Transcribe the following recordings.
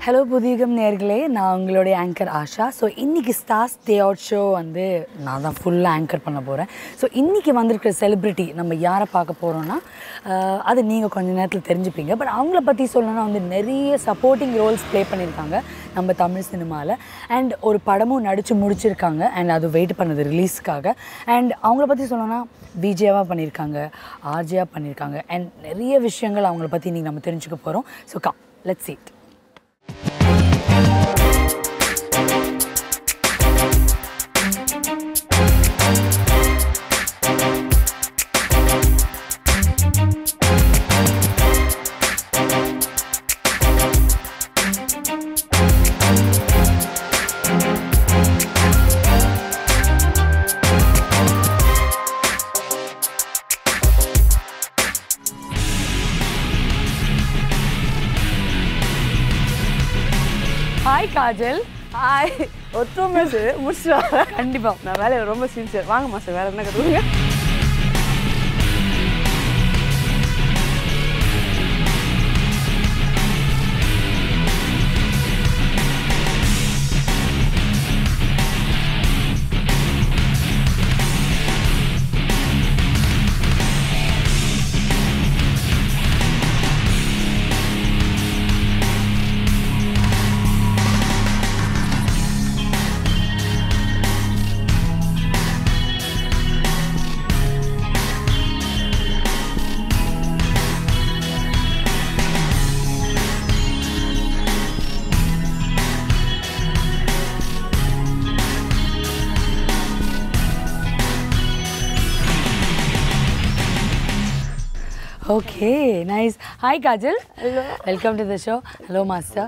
Hello புதியகம் நேர்களே நான் உங்களுடைய ஆங்கர் ஆஷா ஸோ இன்றைக்கி ஸ்டார்ஸ் டே அவுட் ஷோ வந்து நான் தான் ஃபுல்லாக ஆங்கர் பண்ண போகிறேன் ஸோ இன்றைக்கி வந்திருக்கிற செலிப்ரிட்டி நம்ம யாரை பார்க்க போகிறோன்னா அது நீங்கள் கொஞ்ச நேரத்தில் தெரிஞ்சுப்பீங்க பட் அவங்கள பற்றி சொல்லணும்னா வந்து நிறைய சப்போர்ட்டிங் ரோல்ஸ் ப்ளே பண்ணியிருக்காங்க நம்ம தமிழ் சினிமாவில் அண்ட் ஒரு படமும் நடித்து முடிச்சிருக்காங்க அண்ட் அது வெயிட் பண்ணது ரிலீஸ்க்காக அண்ட் அவங்கள பற்றி சொல்லணும்னா விஜயாவாக பண்ணியிருக்காங்க ஆர்ஜியாக பண்ணியிருக்காங்க அண்ட் நிறைய விஷயங்கள் அவங்கள பற்றி இன்றைக்கி நம்ம தெரிஞ்சுக்க போகிறோம் so come let's seat hi Kajal hi ஒத்துமை முடிச்சுட்டு கண்டிப்பாக நான் வேலையை ரொம்ப சின்சியர் வாங்க மாஸ்டர் வேற என்ன கற்றுக்குங்க okay nice hi Kajal welcome to the show hello master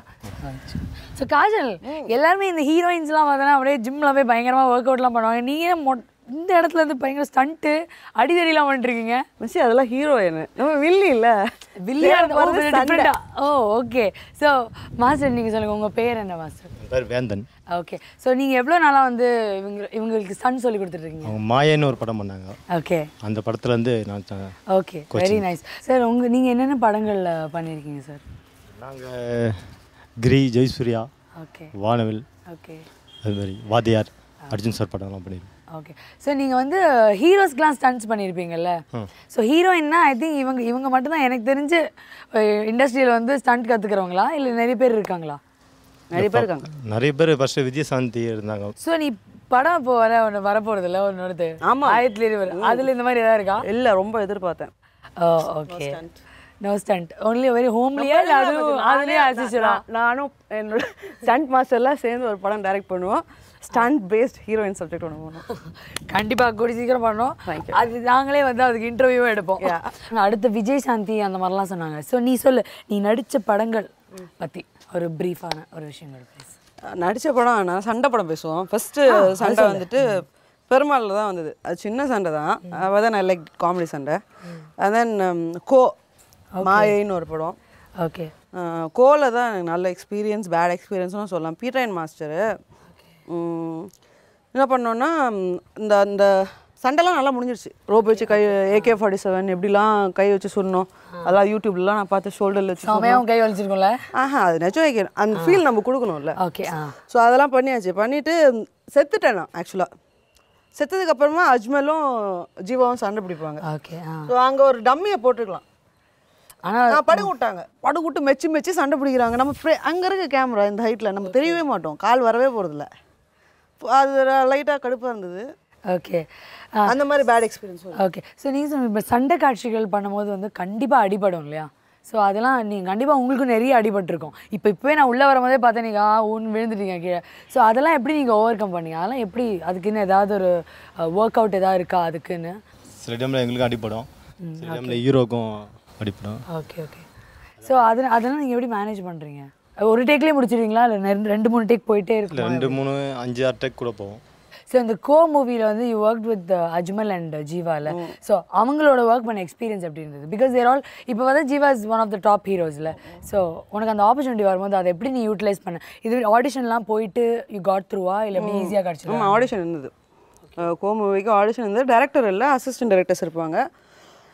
so Kajal எல்லாருமே இந்த ஹீரோயின்ஸ்லாம் பார்த்தோன்னா அப்படியே ஜிம்மில் போய் பயங்கரமாக ஒர்க் அவுட்லாம் பண்ணுவாங்க நீங்கள் மொ இந்த இடத்துல இருந்து பயங்கர ஸ்டண்ட்டு அடிதடிலாம் பண்ணிட்டுருக்கீங்க மிஸ்ஸி அதெல்லாம் ஹீரோயின் நம்ம வில்லி இல்ல வில்லியா போறது சண்டை. டிஃப்ரெண்டா ஓ ஓகே ஸோ மாஸ்டர் நீங்கள் சொல்லுங்கள் உங்கள் பேர் என்ன மாஸ்டர் என் பேர் வேந்தன் ஓகே ஸோ நீங்கள் எவ்வளோ நாளாக வந்து இவங்க இவங்களுக்கு ஸ்டன் சொல்லி கொடுத்துட்ருக்கீங்க அவங்க மாயன்னு ஒரு படம் பண்ணாங்க ஓகே அந்த படத்துலேருந்து நான் ச- ஓகே வெரி நைஸ் சார் உங்கள் நீங்கள் என்னென்ன படங்களில் பண்ணியிருக்கீங்க சார் நாங்கள் கிரி ஜெயசூர்யா ஓகே வானவில் ஓகே அது மாதிரி வாத்தியார் அர்ஜுன் சார் படம்லாம் பண்ணியிருக்கோம் ஓகே ஸோ நீங்கள் வந்து ஹீரோஸ்க்கெலாம் ஸ்டன்ட்ஸ் பண்ணியிருப்பீங்கல்ல ஸோ ஹீரோயின்னா ஐ திங்க் இவங்க இவங்க மட்டும்தான் எனக்கு தெரிஞ்சு இண்டஸ்ட்ரியில் வந்து ஸ்டண்ட் கற்றுக்கிறவங்களா இல்லை நிறைய பேர் இருக்காங்களா நிறைய பேர் இருக்காங்க நிறைய பேர் ஃபஸ்ட்டு விஜயசாந்தி இருந்தாங்க ஸோ நீ படம் இப்போ வர ஒன்று வரப்போகிறது இல்லை ஒன்று ஆமா. ஆயிரத்துல இருபது அதில் இந்த மாதிரி எதாவது இருக்கா இல்ல ரொம்ப எதிர்பார்த்தேன் oh okay no stunt only very ஹோம்லியா இல்லை அதுவும் அதுலேயே அசிஸ்டரா நான்- நானும் என்னோட ஸ்டண்ட் மாஸ்டர்லாம் சேர்ந்து ஒரு படம் டைரக்ட் பண்ணுவோம் ஸ்டண்ட் பேஸ்ட் ஹீரோயின் சப்ஜெக்ட் ஒன்று பண்ணுவோம் கண்டிப்பா கூடி சீக்கிரம் பண்ணோம் Thank you. அது நாங்களே வந்து அதுக்கு இன்டர்வியூவும் எடுப்போம் அடுத்து விஜய் சாந்தி அந்த மாதிரிலாம் சொன்னாங்க ஸோ நீ சொல்லு நீ நடிச்ச படங்கள் பத்தி ஒரு பிரீஃபான ஒரு விஷயங்கள் ப்ளீஸ் நடிச்ச படம் நான் சண்டை படம் பேசுவோம் ஃபர்ஸ்ட் சண்டை வந்துட்டு பெருமாளில் தான் வந்தது அது சின்ன சண்டை தான் அதான் நான் லைக் காமெடி சண்டை அண்ட் தென் கோ மாயைன்னு ஒரு படம் ஓகே கோல தான் எனக்கு நல்ல எக்ஸ்பீரியன்ஸ் பேட் எக்ஸ்பீரியன்ஸ்னு சொல்லலாம் பீட்ரைன் மாஸ்டரு என்ன பண்ணோன்னா ம், இந்த இந்த சண்டைலாம் நல்லா முடிஞ்சிருச்சு ரோப் வச்சு கை ஏகே ஃபார்ட்டி செவன் எப்படிலாம் கை வச்சு சுடணும் அதெல்லாம் யூடியூப்லாம் நான் பார்த்து ஷோல்டரில் வச்சு சுடணும். செமையாவும் கை வலிச்சிருக்கோம்ல ஆஹா அது நிஜம் ஏகே அந்த ஃபீல் நம்ம கொடுக்கணும்ல ஓகே ஆ ஸோ அதெல்லாம் பண்ணியாச்சு பண்ணிவிட்டு செத்துட்டேன் நான் ஆக்சுவலாக செத்ததுக்கு அப்புறமா அஜ்மலும் ஜீவாவும் சண்டை பிடிப்பாங்க ஓகே ஆ ஸோ அங்கே ஒரு டம்மியை போட்டுக்கலாம் ஆனா நான் படுக்க விட்டாங்க படுக்க விட்டு மெச்சி மெச்சி சண்டை பிடிக்கிறாங்க நம்ம ஃப்ரே அங்கே இருக்க கேமரா இந்த ஹைட்டில் நம்ம தெரியவே மாட்டோம் கால் வரவே போகிறதில்ல அது லைட்டாக கடுப்பாக இருந்தது ஓகே அந்த மாதிரி பேட் எக்ஸ்பீரியன்ஸ் ஓகே ஸோ நீங்கள் சொன்ன இப்போ சண்டை காட்சிகள் பண்ணும்போது வந்து கண்டிப்பாக அடிபடும் இல்லையா ஸோ அதெல்லாம் நீங்கள் கண்டிப்பாக உங்களுக்கும் நிறைய அடிபட்டிருக்கும் இப்போ இப்போவே நான் உள்ளே வரும்போதே பார்த்தேன் நீங்கள் ஆ ஊன் விழுந்துட்டீங்க கீழே ஸோ அதெல்லாம் எப்படி நீங்கள் ஓவர் கம் பண்ணீங்க அதெல்லாம் எப்படி அதுக்குன்னு ஏதாவது ஒரு ஒர்க் அவுட் ஏதாவது இருக்கா அதுக்குன்னு சில டைமில் எங்களுக்கும் அடிப்படும் சில டைமில் ஹீரோக்கும் அடிப்படும் ஓகே ஓகே ஸோ அது அதெல்லாம் நீங்கள் எப்படி மேனேஜ் பண்ணுறீங்க ஒரு டேக்லேயே முடிச்சிடுவீங்களா இல்லை ரெண்டு ரெண்டு மூணு டேக் போயிட்டே இல்லை இருக்கும் ரெண்டு மூணு அஞ்சு ஆறு டேக் கூட போவோம் ஸோ இந்த கோ மூவியில் வந்து you work with Ajmal and ஜீவால ஸோ அவங்களோட ஒர்க் பண்ண எக்ஸ்பீரியன்ஸ் எப்படி இருந்தது பிகாஸ் தேர் ஆல் இப்போ வந்து Jiiva is one of the top ஹீரோஸில் ஸோ உனக்கு அந்த ஆப்பர்ச்சுனிட்டி வரும்போது அதை எப்படி நீ யூட்டிலைஸ் பண்ண இது ஆடிஷன்லாம் போயிட்டு யூ காட் த்ரூவா இல்லை எப்படி ஈஸியாக கிடச்சிடும் ஆமாம் ஆடிஷன் இருந்தது கோ மூவிக்கு ஆடிஷன் இருந்தது டேரக்டர் இல்லை அசிஸ்டன்ட் டைரக்டர்ஸ் இருப்பாங்க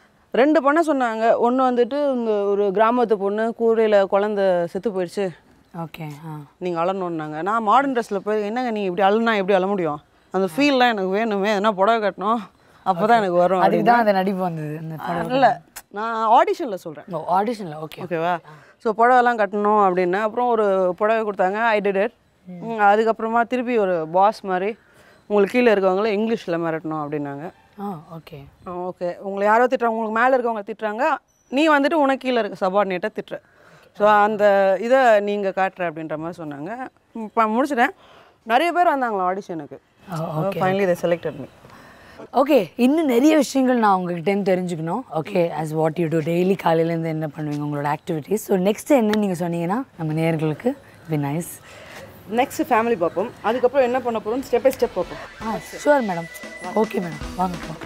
ரெண்டு பண்ண சொன்னாங்க ஒன்று வந்துட்டு இந்த ஒரு கிராமத்து பொண்ணு கூரையில் குழந்த செத்து போயிடுச்சு ஓகே ஆ நீங்கள் அழணுன்னாங்க நான் மாடர்ன் ட்ரெஸ்ஸில் போய் என்னங்க நீ இப்படி அழுனா எப்படி அழ முடியும் அந்த ஃபீல்லாம் எனக்கு வேணுமே எதனா புடவை கட்டணும் அப்போ தான் எனக்கு வரும் அதுக்கு தான் அந்த நடிப்பு வந்தது அந்த படம் இல்லை நான் ஆடிஷனில் சொல்கிறேன் ஓ ஆடிஷனில் ஓகே ஓகேவா ஸோ புடவைலாம் கட்டணும் அப்படின்னு அப்புறம் ஒரு புடவை கொடுத்தாங்க ஐ டிட் இட் அதுக்கப்புறமா திருப்பி ஒரு பாஸ் மாதிரி உங்களுக்கு கீழே இருக்கவங்கள இங்கிலீஷில் மிரட்டணும் அப்படின்னாங்க ஆ ஓகே ஓகே உங்களை யாரோ திட்டுறாங்க உங்களுக்கு மேலே இருக்கவங்க திட்டுறாங்க நீ வந்துட்டு உனக்கு கீழே இருக்க சபார்டினேட்டாக திட்டுற ஸோ அந்த இதை நீங்கள் காட்டுற அப்படின்ற மாதிரி சொன்னாங்க இப்போ முடிச்சிட்டேன் நிறைய பேர் வந்தாங்களா ஆடிஷனுக்கு ஃபைனலி இதை செலக்டட் மீ ஓகே இன்னும் நிறைய விஷயங்கள் நான் உங்ககிட்டேருந்து தெரிஞ்சுக்கணும் okay as what you do daily காலையிலேருந்து என்ன பண்ணுவீங்க உங்களோட ஆக்டிவிட்டீஸ் ஸோ நெக்ஸ்ட் என்ன நீங்கள் சொன்னீங்கன்னா நம்ம நேயர்களுக்கு பி நைஸ் நெக்ஸ்ட் ஃபேமிலி பார்ப்போம் அதுக்கப்புறம் என்ன பண்ண போகிறோம் ஸ்டெப் பை ஸ்டெப் பார்ப்போம் ah sure madam okay madam வாங்க போகலாம்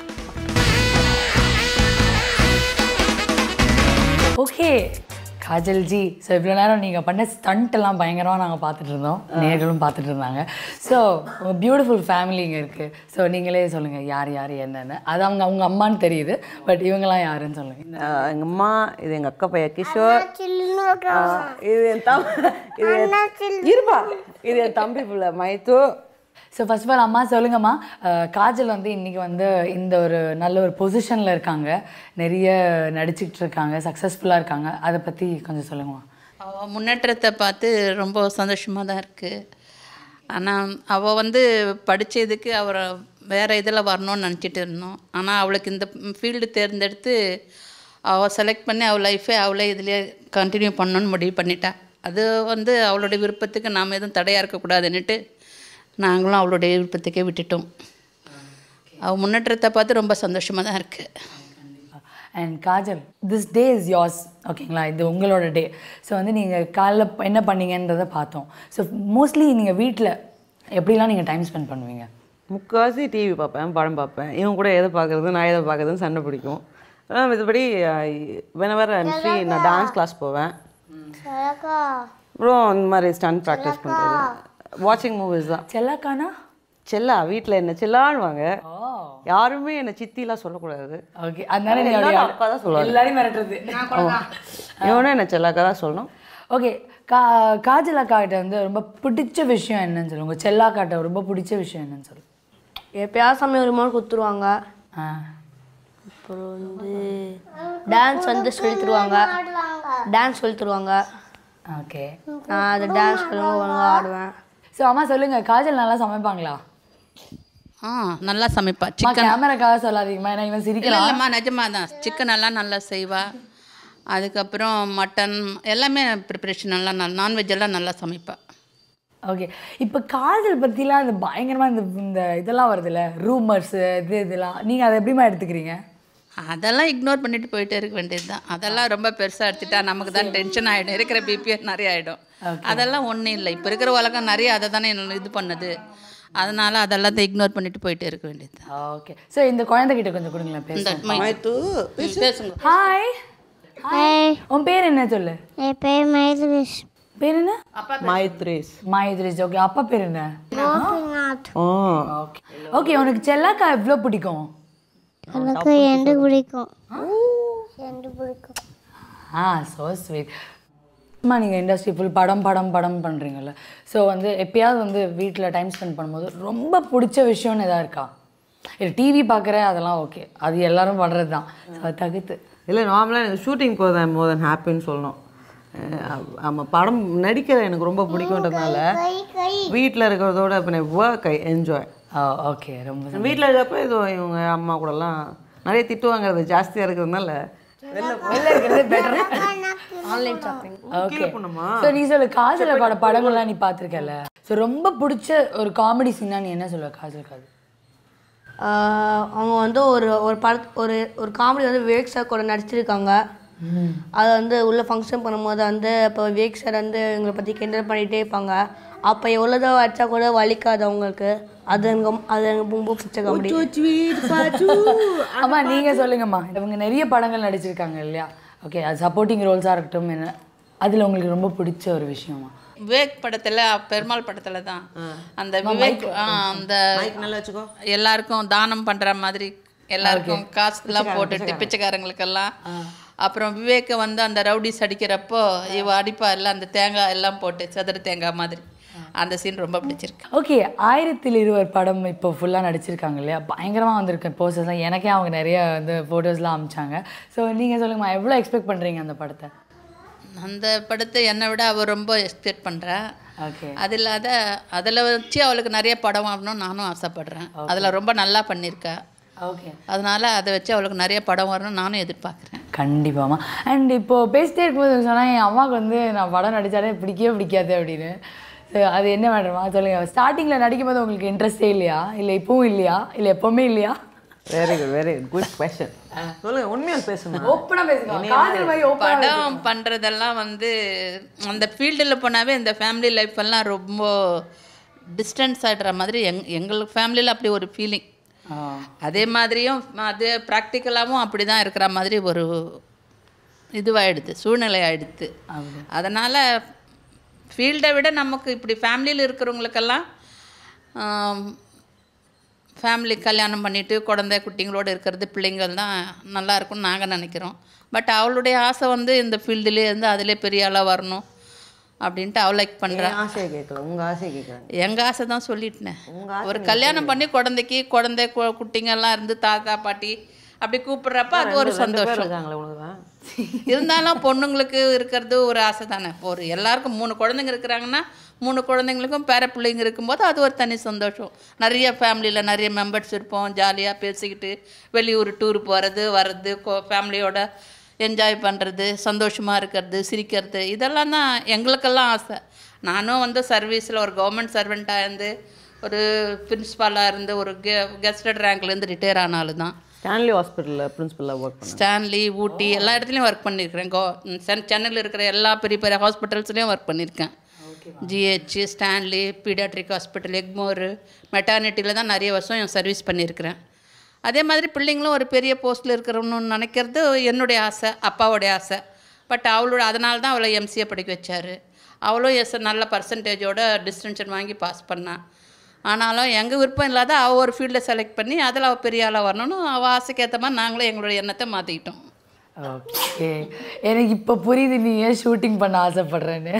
ஓகே காஜல் ஜி ஸோ இவ்வளோ நேரம் நீங்கள் பண்ண ஸ்டண்ட் எல்லாம் பயங்கரமாக நாங்கள் பார்த்துட்டு இருந்தோம் நேர்களும் பார்த்துட்டு இருந்தாங்க ஸோ பியூட்டிஃபுல் ஃபேமிலி இங்கே இருக்குது ஸோ நீங்களே சொல்லுங்கள் யார் யார் என்னென்னு அது அவங்க அவங்க அம்மான்னு தெரியுது பட் இவங்கெல்லாம் யாருன்னு சொல்லுங்கள் எங்கள் அம்மா இது எங்கள் அக்கா பையன் கிஷோர் ஆ, இது என் தம் இது என்- இருப்பா இது என் தம்பி பிள்ளை மைத்து ஸோ ஃபர்ஸ்ட் ஆஃப் ஆல் அம்மா சொல்லுங்கம்மா அஹ், காஜல் வந்து இன்றைக்கி வந்து இந்த ஒரு நல்ல ஒரு பொசிஷனில் இருக்காங்க நிறைய நடிச்சுக்கிட்டு இருக்காங்க சக்ஸஸ்ஃபுல்லாக இருக்காங்க அதை பற்றி கொஞ்சம் சொல்லுங்கம்மா அவள் முன்னேற்றத்தை பார்த்து ரொம்ப சந்தோஷமாக தான் இருக்குது ஆனால் அவள் வந்து படித்ததுக்கு அவரை வேறு இதில் வரணும்னு நினச்சிட்டு இருந்தோம் ஆனால் அவளுக்கு இந்த ஃபீல்டு தேர்ந்தெடுத்து அவள் செலக்ட் பண்ணி அவள் லைஃபே அவளே இதிலே கண்டினியூ பண்ணணும்னு முடிவு பண்ணிட்டா அது வந்து அவளுடைய விருப்பத்துக்கு நாம் எதுவும் தடையாக இருக்கக்கூடாதுன்னுட்டு நாங்களும் அவளுடைய விருப்பத்துக்கே விட்டுட்டோம் அவள் முன்னேற்றத்தை பார்த்து ரொம்ப சந்தோஷமாக தான் இருக்குது and Kajal this day is yours ஓகேங்களா இது உங்களோட டே ஸோ வந்து நீங்கள் காலைல என்ன பண்ணீங்கன்றதை பார்த்தோம் ஸோ மோஸ்ட்லி நீங்கள் வீட்டில் எப்படிலாம் நீங்கள் டைம் ஸ்பெண்ட் பண்ணுவீங்க முக்கால்வாசி டிவி பார்ப்பேன் படம் பார்ப்பேன் இவங்க கூட எதை பார்க்குறது நான் எதை பார்க்குறதுன்னு சண்டை பிடிக்கும் ஆனால் மத்தபடி வெனவர் அண்ட் ஃப்ரீ நான் டான்ஸ் கிளாஸ் போவேன் அப்புறம் இந்த மாதிரி ஸ்டன் ப்ராக்டிஸ் பண்ணுறது வாட்சிங் மூவிஸ் தான் செல்லாக்கானா செல்லா வீட்டில் என்ன செல்லான்னுவாங்க ஓ யாருமே என்னை சித்திலாம் சொல்லக்கூடாது ஓகே அதனால நீங்க எல்லாரும் அப்படி அப்பா தான் சொல்லுவாங்க. எல்லாரையும் மிரட்டுறது இவனும் என்ன செல்லாக்கா தான் சொல்லணும் ஓகே கா காஜல் அக்காட்ட வந்து ரொம்ப பிடிச்ச விஷயம் என்னன்னு சொல்லுங்க உங்க செல்லாக்காட்ட ரொம்ப பிடிச்ச விஷயம் என்னன்னு சொல்லு எப்பயாவது சமயம் ஒரு மாதிரி கொடுத்துருவாங்க ஆ அப்புறம் வந்து டான்ஸ் வந்து சொல்லி தருவாங்க டான்ஸ் சொல்லி தருவாங்க ஓகே நான் அது டான்ஸ் ஒழுங்காக ஆடுவேன் ஸோ அம்மா சொல்லுங்க காஜல் நல்லா சமைப்பாங்களா ஆ நல்லா சமைப்பா அம்மா கேமராக்காக சொல்லாதீங்கம்மா ஏன்னா இவன் இல்லை சிரிக்கிறான் இல்லைம்மா நிஜமாக தான் சிக்கன் எல்லாம் நல்லா செய்வா அதுக்கப்புறம் மட்டன் எல்லாமே ப்ரிப்பரேஷன் நல்லா நான் நான்வெஜ் எல்லாம் நல்லா சமைப்பா ஓகே இப்போ காதல் பற்றிலாம் இந்த பயங்கரமாக இந்த இந்த இதெல்லாம் வருதுல்ல ரூமர்ஸு இது இதெல்லாம் நீங்கள் அதை எப்படிமா எடுத்துக்கிறீங்க அதெல்லாம் இக்னோர் பண்ணிட்டு போயிட்டே இருக்க வேண்டியது தான் அதெல்லாம் ரொம்ப பெருசாக எடுத்துட்டா நமக்கு தான் டென்ஷன் ஆகிடும் இருக்கிற பிபிஏ நிறைய ஆகிடும் அதெல்லாம் ஒன்றும் இல்லை இப்போ இருக்கிற உலகம் நிறைய அதை தானே இது பண்ணுது அதனால அதெல்லாம் இக்னோர் பண்ணிட்டு போயிட்டே இருக்க வேண்டியது தான் ஓகே ஸோ இந்த குழந்தைகிட்ட கொஞ்சம் கொடுங்களேன் இந்த பேசுங்க மை- மைத்து ம், பேசுங்க ஹாய் ஹாய் உன் பேர் என்ன சொல்லு என் பேர் மைதிரிஷ் பேர் என்ன மைத்ரேஸ் மாயுத்ரேஷ் ஓகே அப்பா பேர் என்ன கோபிநாத் ஓ ஓகே ஓகே உனக்கு செல்லாக்கா எவ்வளோ பிடிக்கும் எனக்கு எண்டு பிடிக்கும் எண்டு பிடிக்கும் ஆ ஸோ ஸ்வீட் அம்மா நீங்கள் இண்டஸ்ட்ரி ஃபுல் படம் படம் படம் பண்ணுறீங்கல்ல ஸோ வந்து எப்பயாவது வந்து வீட்டில் டைம் ஸ்பெண்ட் பண்ணும்போது ரொம்ப பிடிச்ச விஷயம்னு எதாவது இருக்கா இல்லை டிவி பார்க்குற அதெல்லாம் ஓகே அது எல்லாரும் பண்ணுறது தான் ஸோ அது தகுத்து இல்லை நார்மலாக எனக்கு ஷூட்டிங் போகிறதா மோர் தென் ஹாப்பின்னு சொல்லணும் ஆமாம் படம் நடிக்கிற எனக்கு ரொம்ப பிடிக்குன்றதுனால வீட்டில் இருக்கிறதோட இப்போ நான் work I enjoy oh okay ரொம்ப வீட்டில் இருக்கிறப்ப இது இவங்க அம்மா கூடலாம் நிறைய திட்டு வாங்குறது ஜாஸ்தியாக இருக்கிறதுனால வெளில இருக்கிறது better online shopping okay so நீ சொல்லு காஜல் பட படங்கள்லாம் நீ பார்த்துருக்கல ஸோ ரொம்ப பிடிச்ச ஒரு காமெடி சீனா நீ என்ன சொல்லுவ காஜல் காது அவங்க வந்து ஒரு ஒரு பட ஒரு ஒரு காமெடி வந்து விவேக் சார் கூட நடிச்சிருக்காங்க அது வந்து உள்ள ஃபங்க்ஷன் பண்ணும்போது வந்து இப்போ விவேக் சார் வந்து எங்களை பற்றி கிண்டல் பண்ணிகிட்டே இருப்பாங்க அப்போ எவ்வளோதோ அடிச்சா கூட வலிக்காது அவங்களுக்கு அது எனக்கு ரொம்ப- அது எனக்கு ரொம்ப பிடிச்ச காமெடி அம்மா நீங்க சொல்லுங்கம்மா இவங்க நிறைய படங்கள் நடிச்சிருக்காங்க இல்லையா ஓகே அது சப்போர்ட்டிங் ரோல்ஸாக இருக்கட்டும் என்ன அதில் உங்களுக்கு ரொம்ப பிடிச்ச ஒரு விஷயமா விவேக் படத்தில் பெருமாள் படத்தில் தான் அந்த விவேக் ஆ, அந்த நல்லா வச்சுக்கோ எல்லாருக்கும் தானம் பண்ற மாதிரி எல்லாருக்கும் காசுலாம் போட்டுட்டு பிச்சைக்காரங்களுக்கெல்லாம் அப்புறம் விவேக்கை வந்து அந்த ரவுடிஸ் அடிக்கிறப்போ இவ அடிப்பா எல்லாம் அந்த தேங்காய் எல்லாம் போட்டு சதுர தேங்காய் மாதிரி அந்த சீன் ரொம்ப பிடிச்சிருக்கு ஓகே ஆயிரத்தில் இருவர் படம் இப்போ ஃபுல்லாக நடிச்சிருக்காங்க இல்லையா பயங்கரமாக வந்திருக்கு போஸ்டர்ஸ்லாம் எனக்கே அவங்க நிறைய வந்து ஃபோட்டோஸ்லாம் அமிச்சாங்க ஸோ நீங்கள் சொல்லுங்கம்மா எவ்வளோ எக்ஸ்பெக்ட் பண்ணுறீங்க அந்த படத்தை அந்த படத்தை என்னை விட அவள் ரொம்ப எக்ஸ்பெக்ட் பண்ணுறா ஓகே அது இல்லாத அதில் வச்சு அவளுக்கு நிறைய படம் வரணும்னு நானும் ஆசைப்பட்றேன் அதில் ரொம்ப நல்லா பண்ணியிருக்கா ஓகே அதனால அதை வச்சு அவளுக்கு நிறைய படம் வரணும்னு நானும் எதிர்பார்க்குறேன் கண்டிப்பாம்மா அண்ட் இப்போ பேசிட்டே இருக்கும்போது சொன்னால் என் அம்மாவுக்கு வந்து நான் படம் நடித்தாலே பிடிக்கவே பிடிக்காது அப்படின்னு ஸோ அது என்ன மேடமா சொல்லுங்கள் ஸ்டார்டிங்கில் நடிக்கும்போது உங்களுக்கு இன்ட்ரெஸ்டே இல்லையா இல்லை இப்போவும் இல்லையா இல்லை எப்போவுமே இல்லையா very good very good good question சொல்லுங்க உண்மையாக பேசுங்க ஓப்பனாக பேசுங்க காதல் மாதிரி ஓப்பனாக படம் பண்ணுறதெல்லாம் வந்து அந்த ஃபீல்டில் போனாவே இந்த ஃபேமிலி லைஃப் எல்லாம் ரொம்ப டிஸ்டன்ஸ் ஆகிடுற மாதிரி எங் எங்களுக்கு ஃபேமிலியில் அப்படி ஒரு ஃபீலிங் அதே மாதிரியும் அது ப்ராக்டிக்கலாகவும் அப்படி தான் இருக்கிற மாதிரி ஒரு இதுவாகிடுது சூழ்நிலை ஆயிடுது அதனால் ஃபீல்டை விட நமக்கு இப்படி ஃபேமிலியில் இருக்கிறவங்களுக்கெல்லாம் ஃபேமிலி கல்யாணம் பண்ணிவிட்டு குழந்தை குட்டிங்களோடு இருக்கிறது பிள்ளைங்கள் தான் நல்லா இருக்கும்னு நாங்கள் நினைக்கிறோம் பட் அவளுடைய ஆசை வந்து இந்த ஃபீல்டுலேயே இருந்து அதிலே பெரிய ஆளாக வரணும் அப்படின்ட்டு அவள் லைக் பண்ணுறா ஆசையை கேட்கல உங்கள் ஆசையை கேட்குறேன் எங்கள் ஆசை தான் சொல்லிட்டேன் ஒரு கல்யாணம் பண்ணி குழந்தைக்கு குழந்தை கு- குட்டிங்கெல்லாம் இருந்து தாத்தா பாட்டி அப்படி கூப்பிடுறப்ப அது ஒரு சந்தோஷம் இருக்காங்களே உங்களுக்கு தான் இருந்தாலும் பொண்ணுங்களுக்கு இருக்கிறது ஒரு ஆசை தானே ஒரு எல்லாருக்கும் மூணு குழந்தைங்க இருக்கிறாங்கன்னா மூணு குழந்தைங்களுக்கும் பேர பிள்ளைங்க இருக்கும்போது அது ஒரு தனி சந்தோஷம் நிறைய ஃபேமிலியில் நிறைய மெம்பர்ஸ் இருப்போம் ஜாலியாக பேசிக்கிட்டு வெளியூர் டூர் போகிறது வர்றது ஃபேமிலியோட என்ஜாய் பண்ணுறது சந்தோஷமாக இருக்கிறது சிரிக்கிறது இதெல்லாம் தான் எங்களுக்கெல்லாம் ஆசை நானும் வந்து சர்வீஸில் ஒரு கவர்மெண்ட் சர்வெண்ட்டாக இருந்து ஒரு பிரின்ஸ்பாலாக இருந்து ஒரு கெ கெஸ்டட் ரேங்க்லேருந்து ரிட்டையர் ஆனாலும் தான் ஸ்டான்லி ஹாஸ்பிட்டலில் பிரின்சிபலாக ஒர்க் பண்ணேன் ஸ்டான்லி ஊட்டி எல்லா இடத்துலையும் ஒர்க் பண்ணியிருக்கிறேன் கோ சென் சென்னையில் இருக்கிற எல்லா பெரிய பெரிய ஹாஸ்பிட்டல்ஸ்லேயும் ஒர்க் பண்ணியிருக்கேன் GH Stanley paediatric hospital Egmore மெட்டர்னிட்டியில் தான் நிறைய வருஷம் என் சர்வீஸ் பண்ணியிருக்கிறேன் அதே மாதிரி பிள்ளைங்களும் ஒரு பெரிய போஸ்ட்டில் இருக்கிறவனு நினைக்கிறது என்னுடைய ஆசை அப்பாவோடைய ஆசை பட் அவளோட அதனால தான் அவளை எம்சிஏ படிக்க வச்சார் அவளும் எஸ் நல்ல பர்சன்டேஜோட டிஸ்டிங்ஷன் வாங்கி பாஸ் பண்ணான் ஆனாலும் எங்கள் விருப்பம் இல்லாத அவள் ஒரு ஃபீல்டை செலக்ட் பண்ணி அதில் அவள் பெரிய ஆளாக வரணும்னு அவள் ஆசைக்கு ஏற்ற மாதிரி நாங்களும் எங்களுடைய எண்ணத்தை மாற்றிக்கிட்டோம் ஓகே எனக்கு இப்போ புரியுது நீ ஏன் ஷூட்டிங் பண்ண ஆசைப்படுறேன்னு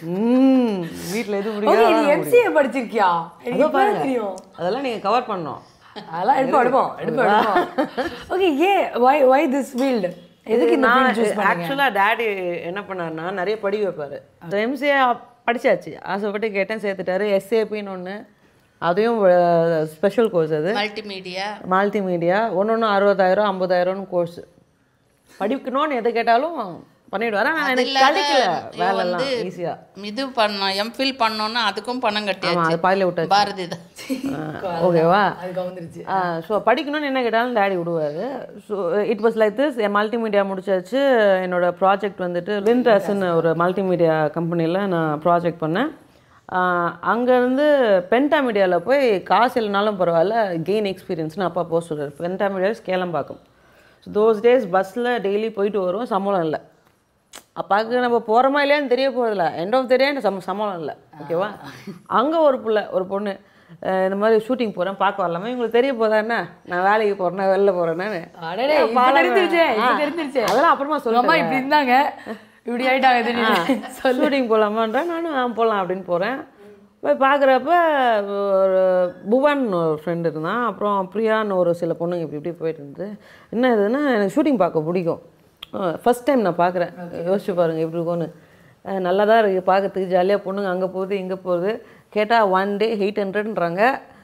ம் வீட்டில் எது ஓகே நீ முடியாது எம்சிஏ படிச்சிருக்கியா எனக்கு அதோ இப்போ பாருங்க. தெரியும் அதெல்லாம் நீங்கள் கவர் பண்ணோம் அதெல்லாம் எடுப்போம் எடுப்போம் எடுப்போம் எடுப்போம் ஓகே ஏ வை வை திஸ் ஃபீல்டு எதுக்கு இந்த நான் ஃபீல்ட் சூஸ் பண்ணீங்க ஆக்சுவலாக டேடி என்ன பண்ணாருன்னா நிறைய படிக்க வைப்பார் எம்சிஏ படிச்சாச்சு ஆசைப்பட்டு கேட்டேன் சேர்த்துட்டாரு எஸ்ஏபின்னு ஒன்று அதையும் ஸ்பெஷல் கோர்ஸ் அது மல்டிமீடியா மல்டிமீடியா ஒன்று ஒன்று அறுபதாயிரம் ஐம்பதாயிரம்னு கோர்ஸ் படிக்கணும்னு எதை கேட்டாலும் பண்ணிவிடுவார் ஆனால் எனக்கு கிடைக்கல வேலைலாம் ஈஸியாக இது பண்ணோம் எம்ஃபில் பண்ணோன்னா அதுக்கும் பணம் ஆமாம் கட்டியாச்சு அது பாதியில் விட்டாச்சு பாரதி தான் ஓகேவா அதுக்கு வந்துருச்சு ஸோ படிக்கணும்னு என்ன கேட்டாலும் டேடி விடுவார் so it was like this என் மல்டிமீடியா முடிச்சாச்சு என்னோட ப்ராஜெக்ட் வந்துட்டு வின்ட்ரஸ்ன்னு ஒரு மல்டிமீடியா கம்பெனியில் நான் ப்ராஜெக்ட் பண்ணேன் அங்கேருந்து பென்டா மீடியாவில் போய் காசு இல்லைனாலும் பரவாயில்ல கெயின் எக்ஸ்பீரியன்ஸ்னு அப்பா போக சொல்கிறார் பென்டா மீடியாவில் கேளம்பாக்கம் ஸோ தோஸ் டேஸ் பஸ்ஸில் டெய்லி போயிட்டு வரும் சம்பளம் இல்லை அப்பாவுக்கு நம்ம போகிறோமா இல்லையான்னு தெரிய போகிறதில்ல end of the day some சம்பளம் இல்லை ஓகேவா அங்கே ஒரு புள்ள ஒரு பொண்ணு அஹ் இந்த மாதிரி ஷூட்டிங் போகிறேன் பார்க்க வரலாமா உங்களுக்கு தெரிய போதா என்ன நான் வேலைக்கு போகிறேன்னா வெளில போகிறேன்னு அடடே, இப்ப தெரிஞ்சிருச்சே, இப்ப தெரிஞ்சிருச்சே. அதெல்லாம் அப்புறமா உங்க அம்மா சொல்லுமா இப்படி இருந்தாங்க இப்படி ஆயிட்டாங்க திடீர்னு சொல்லு ஷூட்டிங் போகலாமான்றேன் நானும் ஆ போகலாம் அப்படின்னு போகிறேன் போய் பார்க்குறப்ப ஒரு புவன் ஒரு ஃப்ரெண்டு இருந்தான் அப்புறம் பிரியான்னு ஒரு சில பொண்ணுங்க இப்படி இப்படி போயிட்டு இருந்தது என்ன இதுன்னா எனக்கு ஷூட்டிங் பார்க்க பிடிக்கும் ஃபஸ்ட் டைம் நான் பார்க்குறேன் யோசிச்சு பாருங்கள் எப்படி இருக்கும்னு அஹ் நல்லா தான் இருக்குது பார்க்கறதுக்கு ஜாலியாக பொண்ணுங்க அங்கே போகுது இங்கே போகுது கேட்டால் ஒன் டே எயிட் ஹண்ட்ரட்ன்றாங்க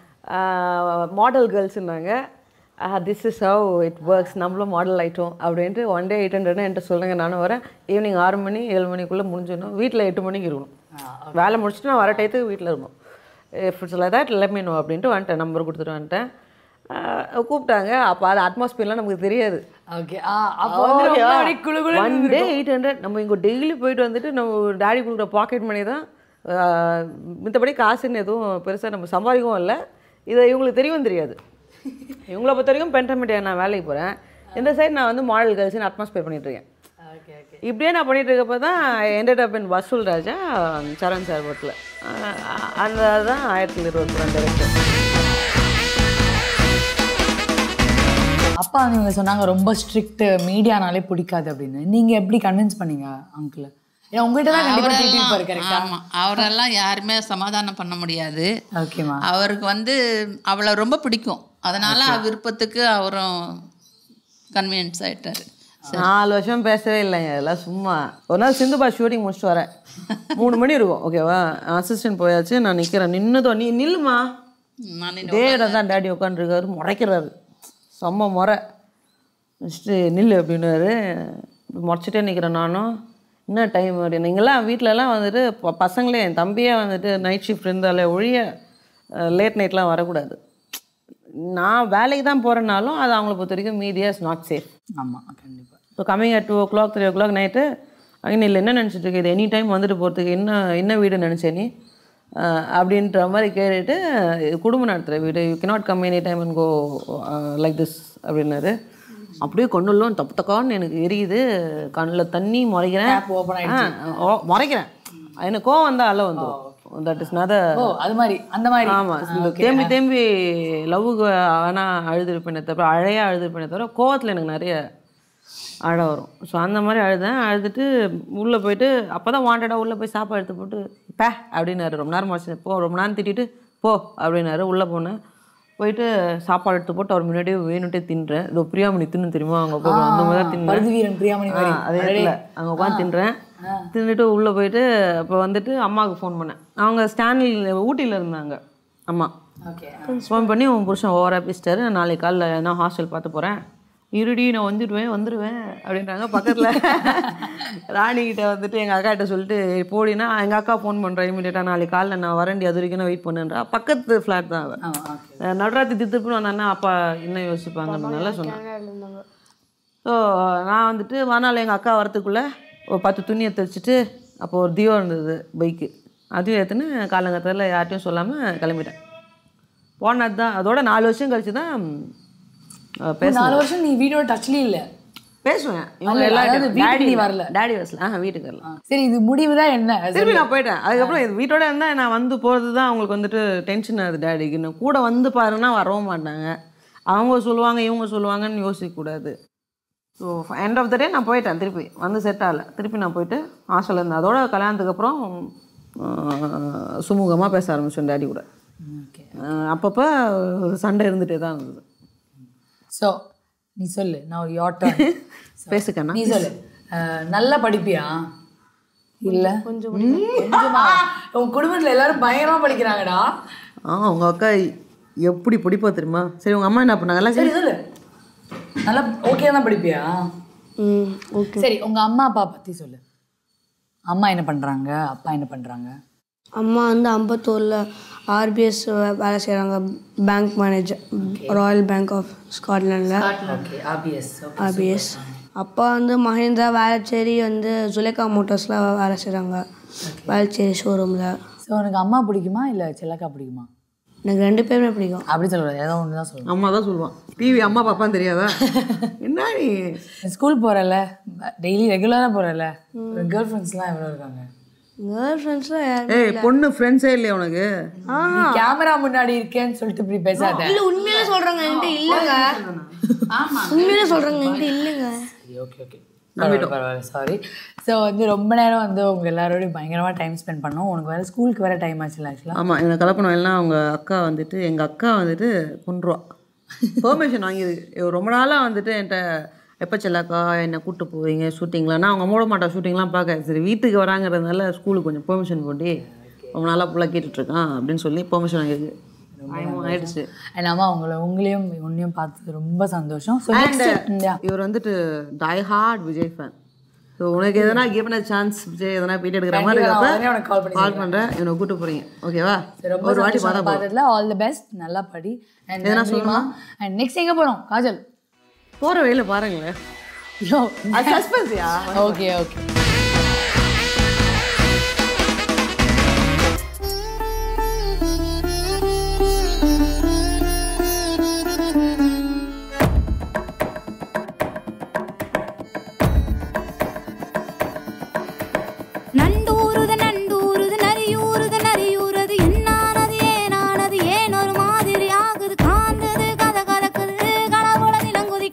மாடல் கேர்ள்ஸுன்னாங்க this is how it works நம்மளும் மாடல் ஆயிட்டோம் அப்படின்ட்டு ஒன் டே எயிட் ஹண்ட்ரட்னு என்கிட்ட சொல்லுங்கள் நானும் வரேன் ஈவினிங் ஆறு மணி ஏழு மணிக்குள்ளே முடிஞ்சிடணும் வீட்டில் எட்டு மணிக்கு இருக்கணும் வேலை முடிச்சுட்டு நான் வர டயத்துக்கு வீட்டில் இருக்கணும் if it's like that let me know அப்படின்ட்டு வந்துட்டேன் நம்பர் கொடுத்துட்டு வந்துட்டேன் அஹ் கூப்பிட்டாங்க அப்போ அது அட்மாஸ்பியர்லாம் நமக்கு தெரியாது ஓகே ஆ அப்போ வந்து ரொம்ப அப்படியே குளு குளு ஒன் டே எயிட் ஹண்ட்ரட் நம்ம இங்கே டெய்லி போயிட்டு வந்துட்டு நம்ம டாடி கொடுக்குற பாக்கெட் மணி தான் ஆஹ், மித்தபடி காசுன்னு எதுவும் பெருசாக நம்ம சம்பாதிக்கவும் இல்லை இதை இவங்களுக்கு தெரியவும் தெரியாது இவங்கள பொறுத்த வரைக்கும் பென்டமிட்டியா நான் வேலைக்கு போகிறேன் இந்த சைடு நான் வந்து மாடல் கேர்ள்ஸ்னு அட்மாஸ்பியர் பண்ணிட்டு இருக்கேன் ஓகே ஓகே இப்படியே நான் பண்ணிட்டு இருக்கப்போ தான் என்டர் அப் இன் வசூல் ராஜா சரண் சார் பட்டில் அந்த தான் ஆயிரத்தி இருபத்தி ரெண்டு டேரக்டர் அப்பா வந்து இவங்க சொன்னாங்க ரொம்ப ஸ்ட்ரிக்ட் மீடியானாலே பிடிக்காது அப்படின்னு நீங்க எப்படி கன்வின்ஸ் பண்ணீங்க அங்கிள் ஏன்னா உங்ககிட்ட தான் கண்டிப்பா திட்டிருப்பாரு கரெக்டா ஆமா அவரெல்லாம் யாருமே சமாதானம் பண்ண முடியாது ஓகேமா அவருக்கு வந்து அவளை ரொம்ப பிடிக்கும் அதனால அவர் விருப்பத்துக்கு அவரும் கன்வீனியன்ஸ் ஆயிட்டாரு நாலு வருஷம் பேசவே இல்லைங்க எல்லாம் சும்மா ஒரு நாள் சிந்துபா ஷூட்டிங் முடிச்சுட்டு வரேன் மூணு மணி இருக்கும் ஓகேவா அசிஸ்டன்ட் போயாச்சு நான் நிற்கிறேன் நின்னதும் நீ நில்லுமா நான் இதே இடம் தான் டேடி உட்காந்துருக்காரு முறைக்கிறாரு செம்ம முறை ஃபஸ்ட்டு நில்லு அப்படின்னாரு முறைச்சிட்டே நிற்கிறேன் நானும் என்ன டைம் அப்படின்னு நீங்களாம் வீட்டிலலாம் வந்துட்டு ப- பசங்களே என் தம்பியே வந்துட்டு நைட் ஷிஃப்ட் இருந்தாலே ஒழிய லேட் நைட்லாம் வரக்கூடாது நான் வேலைக்கு தான் போகிறேனாலும் அது அவங்கள பொறுத்த வரைக்கும் மீடியா இஸ் நாட் சேஃப் ஆமா கண்டிப்பா so coming at two o'clock three o'clock night அங்கே இல்லை என்ன நினச்சிட்டு இருக்கு இது எனி டைம் வந்துட்டு போகிறதுக்கு என்ன என்ன வீடு நினச்சே நீ அஹ் அப்படின்ற மாதிரி கேட்டுட்டு இது குடும்பம் நடத்துகிற வீடு you cannot come any time and go like this அப்படின்னாரு அப்படியே கண்ணுலாம் தப்பு தக்கான்னு எனக்கு எரியுது கண்ணில் தண்ணி முறைக்கிறேன் open ஆ, ஓ, முறைக்கிறேன் எனக்கு கோவம் வந்தால் அலை வந்துடும் தட் இஸ் நத ஓ அது மாதிரி அந்த மாதிரி ஆமாம் இந்த தேம்பி தேம்பி லவ்வுக்கு வேணா அழுதுருப்பேனே தவிர அழையா அழுதுருப்பேனே தவிர கோவத்தில் எனக்கு நிறைய அழ வரும் ஸோ அந்த மாதிரி அழுதேன் அழுதுட்டு உள்ளே போயிட்டு அப்போ தான் வாண்டடாக உள்ளே போய் சாப்பாடு எடுத்து போட்டு பே அப்படின்னாரு ரொம்ப நேரம் முடிச்சு போ ரொம்ப நேரம் திட்டிட்டு போ அப்படின்னாரு உள்ளே போனேன் போயிட்டு சாப்பாடு எடுத்து போட்டு அவர் முன்னாடியே வேணுட்டே தின்றேன் இதோ பிரியாமணி தின்னு தெரியுமா அவங்க போய் அந்த மாதிரி தான் தின்னேன் பருதி வீரன் பிரியாமணி மாதிரி ஆ, அதே இடத்துல அங்கே உட்காந்து தின்றேன் தின்னுட்டு உள்ளே போயிட்டு அப்போ வந்துட்டு அம்மாவுக்கு ஃபோன் பண்ணேன் அவங்க ஸ்டான்லியில் ஊட்டியில் இருந்தாங்க அம்மா ஓகே ஃபோன் பண்ணி உன் புருஷன் ஓவராக பேசிட்டாரு நான் நாளைக்கு காலைல நான் ஹாஸ்டல் பார்த்து போகிறேன் இருடி நான் வந்துடுவேன் வந்துடுவேன் அப்படின்றாங்க பக்கத்தில் ராணிக்கிட்ட வந்துட்டு எங்கள் அக்காட்ட சொல்லிட்டு போடினா எங்கள் அக்கா ஃபோன் பண்ணுறேன் இமீடியட்டாக நாளைக்கு காலைல நான் வரேன்டி அது வரைக்கும் நான் வெயிட் பண்ணுன்றா பக்கத்து ஃப்ளாட் தான் அவன் ஆமா ஓகே அஹ் நடுராத்திரி திருப்பி வந்தான்னா அப்பா என்ன யோசிப்பாங்கன்னு சொன்னேன் ஸோ நான் வந்துட்டு மறுநாள் எங்கள் அக்கா வரத்துக்குள்ளே ஒரு பத்து துணியை தைச்சிட்டு அப்போ ஒரு தியோ இருந்தது பைக்கு அதையும் ஏற்றுன்னு காலங்கத்தில் யார்ட்டையும் சொல்லாமல் கிளம்பிட்டேன் போனது தான் அதோட நாலு வருஷம் கழிச்சு தான் அஹ், பேச நாலு வருஷம் நீ வீடியோ டச்லயே இல்ல பேசுவேன் இவங்க அல்ல, எல்லாரும் அதாவது வீட்டுக்கு நீ வரல. டேடி வரல ஆ வீட்டுக்கு வரல சரி இது முடிவு தான் என்ன திருப்பி நான் போயிட்டேன் அதுக்கப்புறம் இது வீட்டோட இருந்தால் நான் வந்து போகிறது தான் அவங்களுக்கு வந்துட்டு டென்ஷன் ஆகுது டேடிக்குன்னு கூட வந்து பாருன்னா வரவும் மாட்டாங்க அவங்க சொல்லுவாங்க இவங்க சொல்லுவாங்கன்னு யோசிக்கக்கூடாது so end of the day நான் போயிட்டேன் திருப்பி வந்து செட் ஆகல திருப்பி நான் போயிட்டு ஹாஸ்டலில் இருந்தேன் அதோட கல்யாணத்துக்கு அப்புறம் சுமூகமாக பேச ஆரம்பிச்சேன் டேடி கூட ஓகே அஹ் அப்பப்போ சண்டை இருந்துகிட்டே தான் இருந்தது ஸோ நீ சொல்லு நான் ஒரு யோர் டர்ன் பேசுக்கண்ணா நீ சொல்லு அஹ், நல்லா படிப்பியா இல்ல கொஞ்சம் கொஞ்சமா உன் குடும்பத்துல எல்லாரும் பயங்கரமா படிக்கிறாங்கடா ஆ உங்கள் அக்கா எப்படி பிடிப்பா தெரியுமா சரி உங்கள் அம்மா என்ன பண்ணாங்க எல்லாம் சரி சொல்லு நல்லா ஓகே தான் படிப்பியா ம் ஓகே சரி உங்க அம்மா அப்பா பத்தி சொல்லு அம்மா என்ன பண்றாங்க அப்பா என்ன பண்றாங்க அம்மா வந்து அம்பத்தூரில் ஆர்பிஎஸ் வேலை செய்கிறாங்க bank manager royal bank of ஸ்காட்லாண்டில் ஓகே ஆபிஎஸ் ஆர்பிஎஸ் அப்பா வந்து மஹிந்திரா வேளச்சேரி வந்து ஜுலேகா மோட்டார்ஸில் வேலை செய்கிறாங்க வேளச்சேரி ஷோரூமில் ஸோ உனக்கு அம்மா பிடிக்குமா இல்லை செல்லக்கா பிடிக்குமா எனக்கு ரெண்டு பேருமே பிடிக்கும் அப்படி சொல்லக்கூடாது ஏதோ ஒன்று தான் சொல்லணும் அம்மா தான் சொல்லுவான் டிவி அம்மா பாப்பான்னு தெரியாதா என்ன நீ ஸ்கூல் போகிறல டெய்லி ரெகுலராக போகிறல கேர்ள் ஃப்ரெண்ட்ஸ்லாம் எவ்வளோ இருக்காங்க கேர்ள் ஃப்ரெண்ட்ஸில் யார் ஏய் பொண்ணு ஃப்ரெண்ட்ஸே இல்லையா உனக்கு நீ கேமரா முன்னாடி இருக்கேன்னு சொல்லிட்டு இப்படி பேசாத இல்லை உண்மையிலே சொல்கிறாங்க என்கிட்ட இல்லைங்க உண்மையிலே சொல்கிறாங்க என்கிட்ட இல்லைங்க ஓகே ஓகே பரவாயில்ல பரவாயில்ல சாரி ஸோ வந்து ரொம்ப நேரம் வந்து உங்கள் எல்லாரோடையும் பயங்கரமாக டைம் ஸ்பெண்ட் பண்ணோம் உனக்கு வேறு ஸ்கூலுக்கு வேறு டைம் ஆச்சுல ஆக்சுவலாக ஆமாம் எனக்கு கலப்பணம் எல்லாம் அவங்க அக்கா வந்துட்டு எங்கள் அக்கா வந்துட்டு கொண்டுருவா பெர்மிஷன் வாங்கியிருக்கு இவ ரொம்ப நாளாக வந்துட்டு என்கிட்ட எப்போ செல்லாக்கா என்னை கூப்பிட்டு போவீங்க ஷூட்டிங்லாம் நான் அவங்க மூட மாட்டா ஷூட்டிங்லாம் பார்க்க சரி வீட்டுக்கு வராங்கிறதுனால ஸ்கூலுக்கு கொஞ்சம் பெர்மிஷன் போட்டு ரொம்ப நாளாக ஃபுல்லாக கேட்டுட்ருக்கான் அப்படின்னு சொல்லி பெர்மிஷன் வாங்கியிருக்கு டைமும் ஆயிடுச்சு அண்ட் அம்மா உங்களை உங்களையும் உன்னையும் பார்த்து ரொம்ப சந்தோஷம் ஸோ இவர் வந்துட்டு die hard Vijay fan so உனக்கு எதனா கிவன் அ சான்ஸ் விஜய் எதனா பேட்டி எடுக்கிற மாதிரி கண்டிப்பா, இருக்கப்ப உடனே உனக்கு call பண்ணி கால் பண்ணுறேன் இவனை கூப்பிட்டு போகிறீங்க ஓகேவா ரொம்ப ஒரு வாட்டி பார்த்தா போதும். பார்த்ததுல ஆல் தி பெஸ்ட் நல்லா படி அண்ட் நன்றிமா அண்ட் நெக்ஸ்ட் எங்கே போகிறோம் காஜல் போகிற வழியில் பாருங்களேன் யோ அது சஸ்பென்ஸியா ஓகே ஓகே நண்டூருது நண்டூருது நரியூருது நரியூரது என்னானது ஏனானது ஏன் ஒரு மாதிரி ஆகுது காந்தது கத கலக்குது கடவுள நிலங்குதி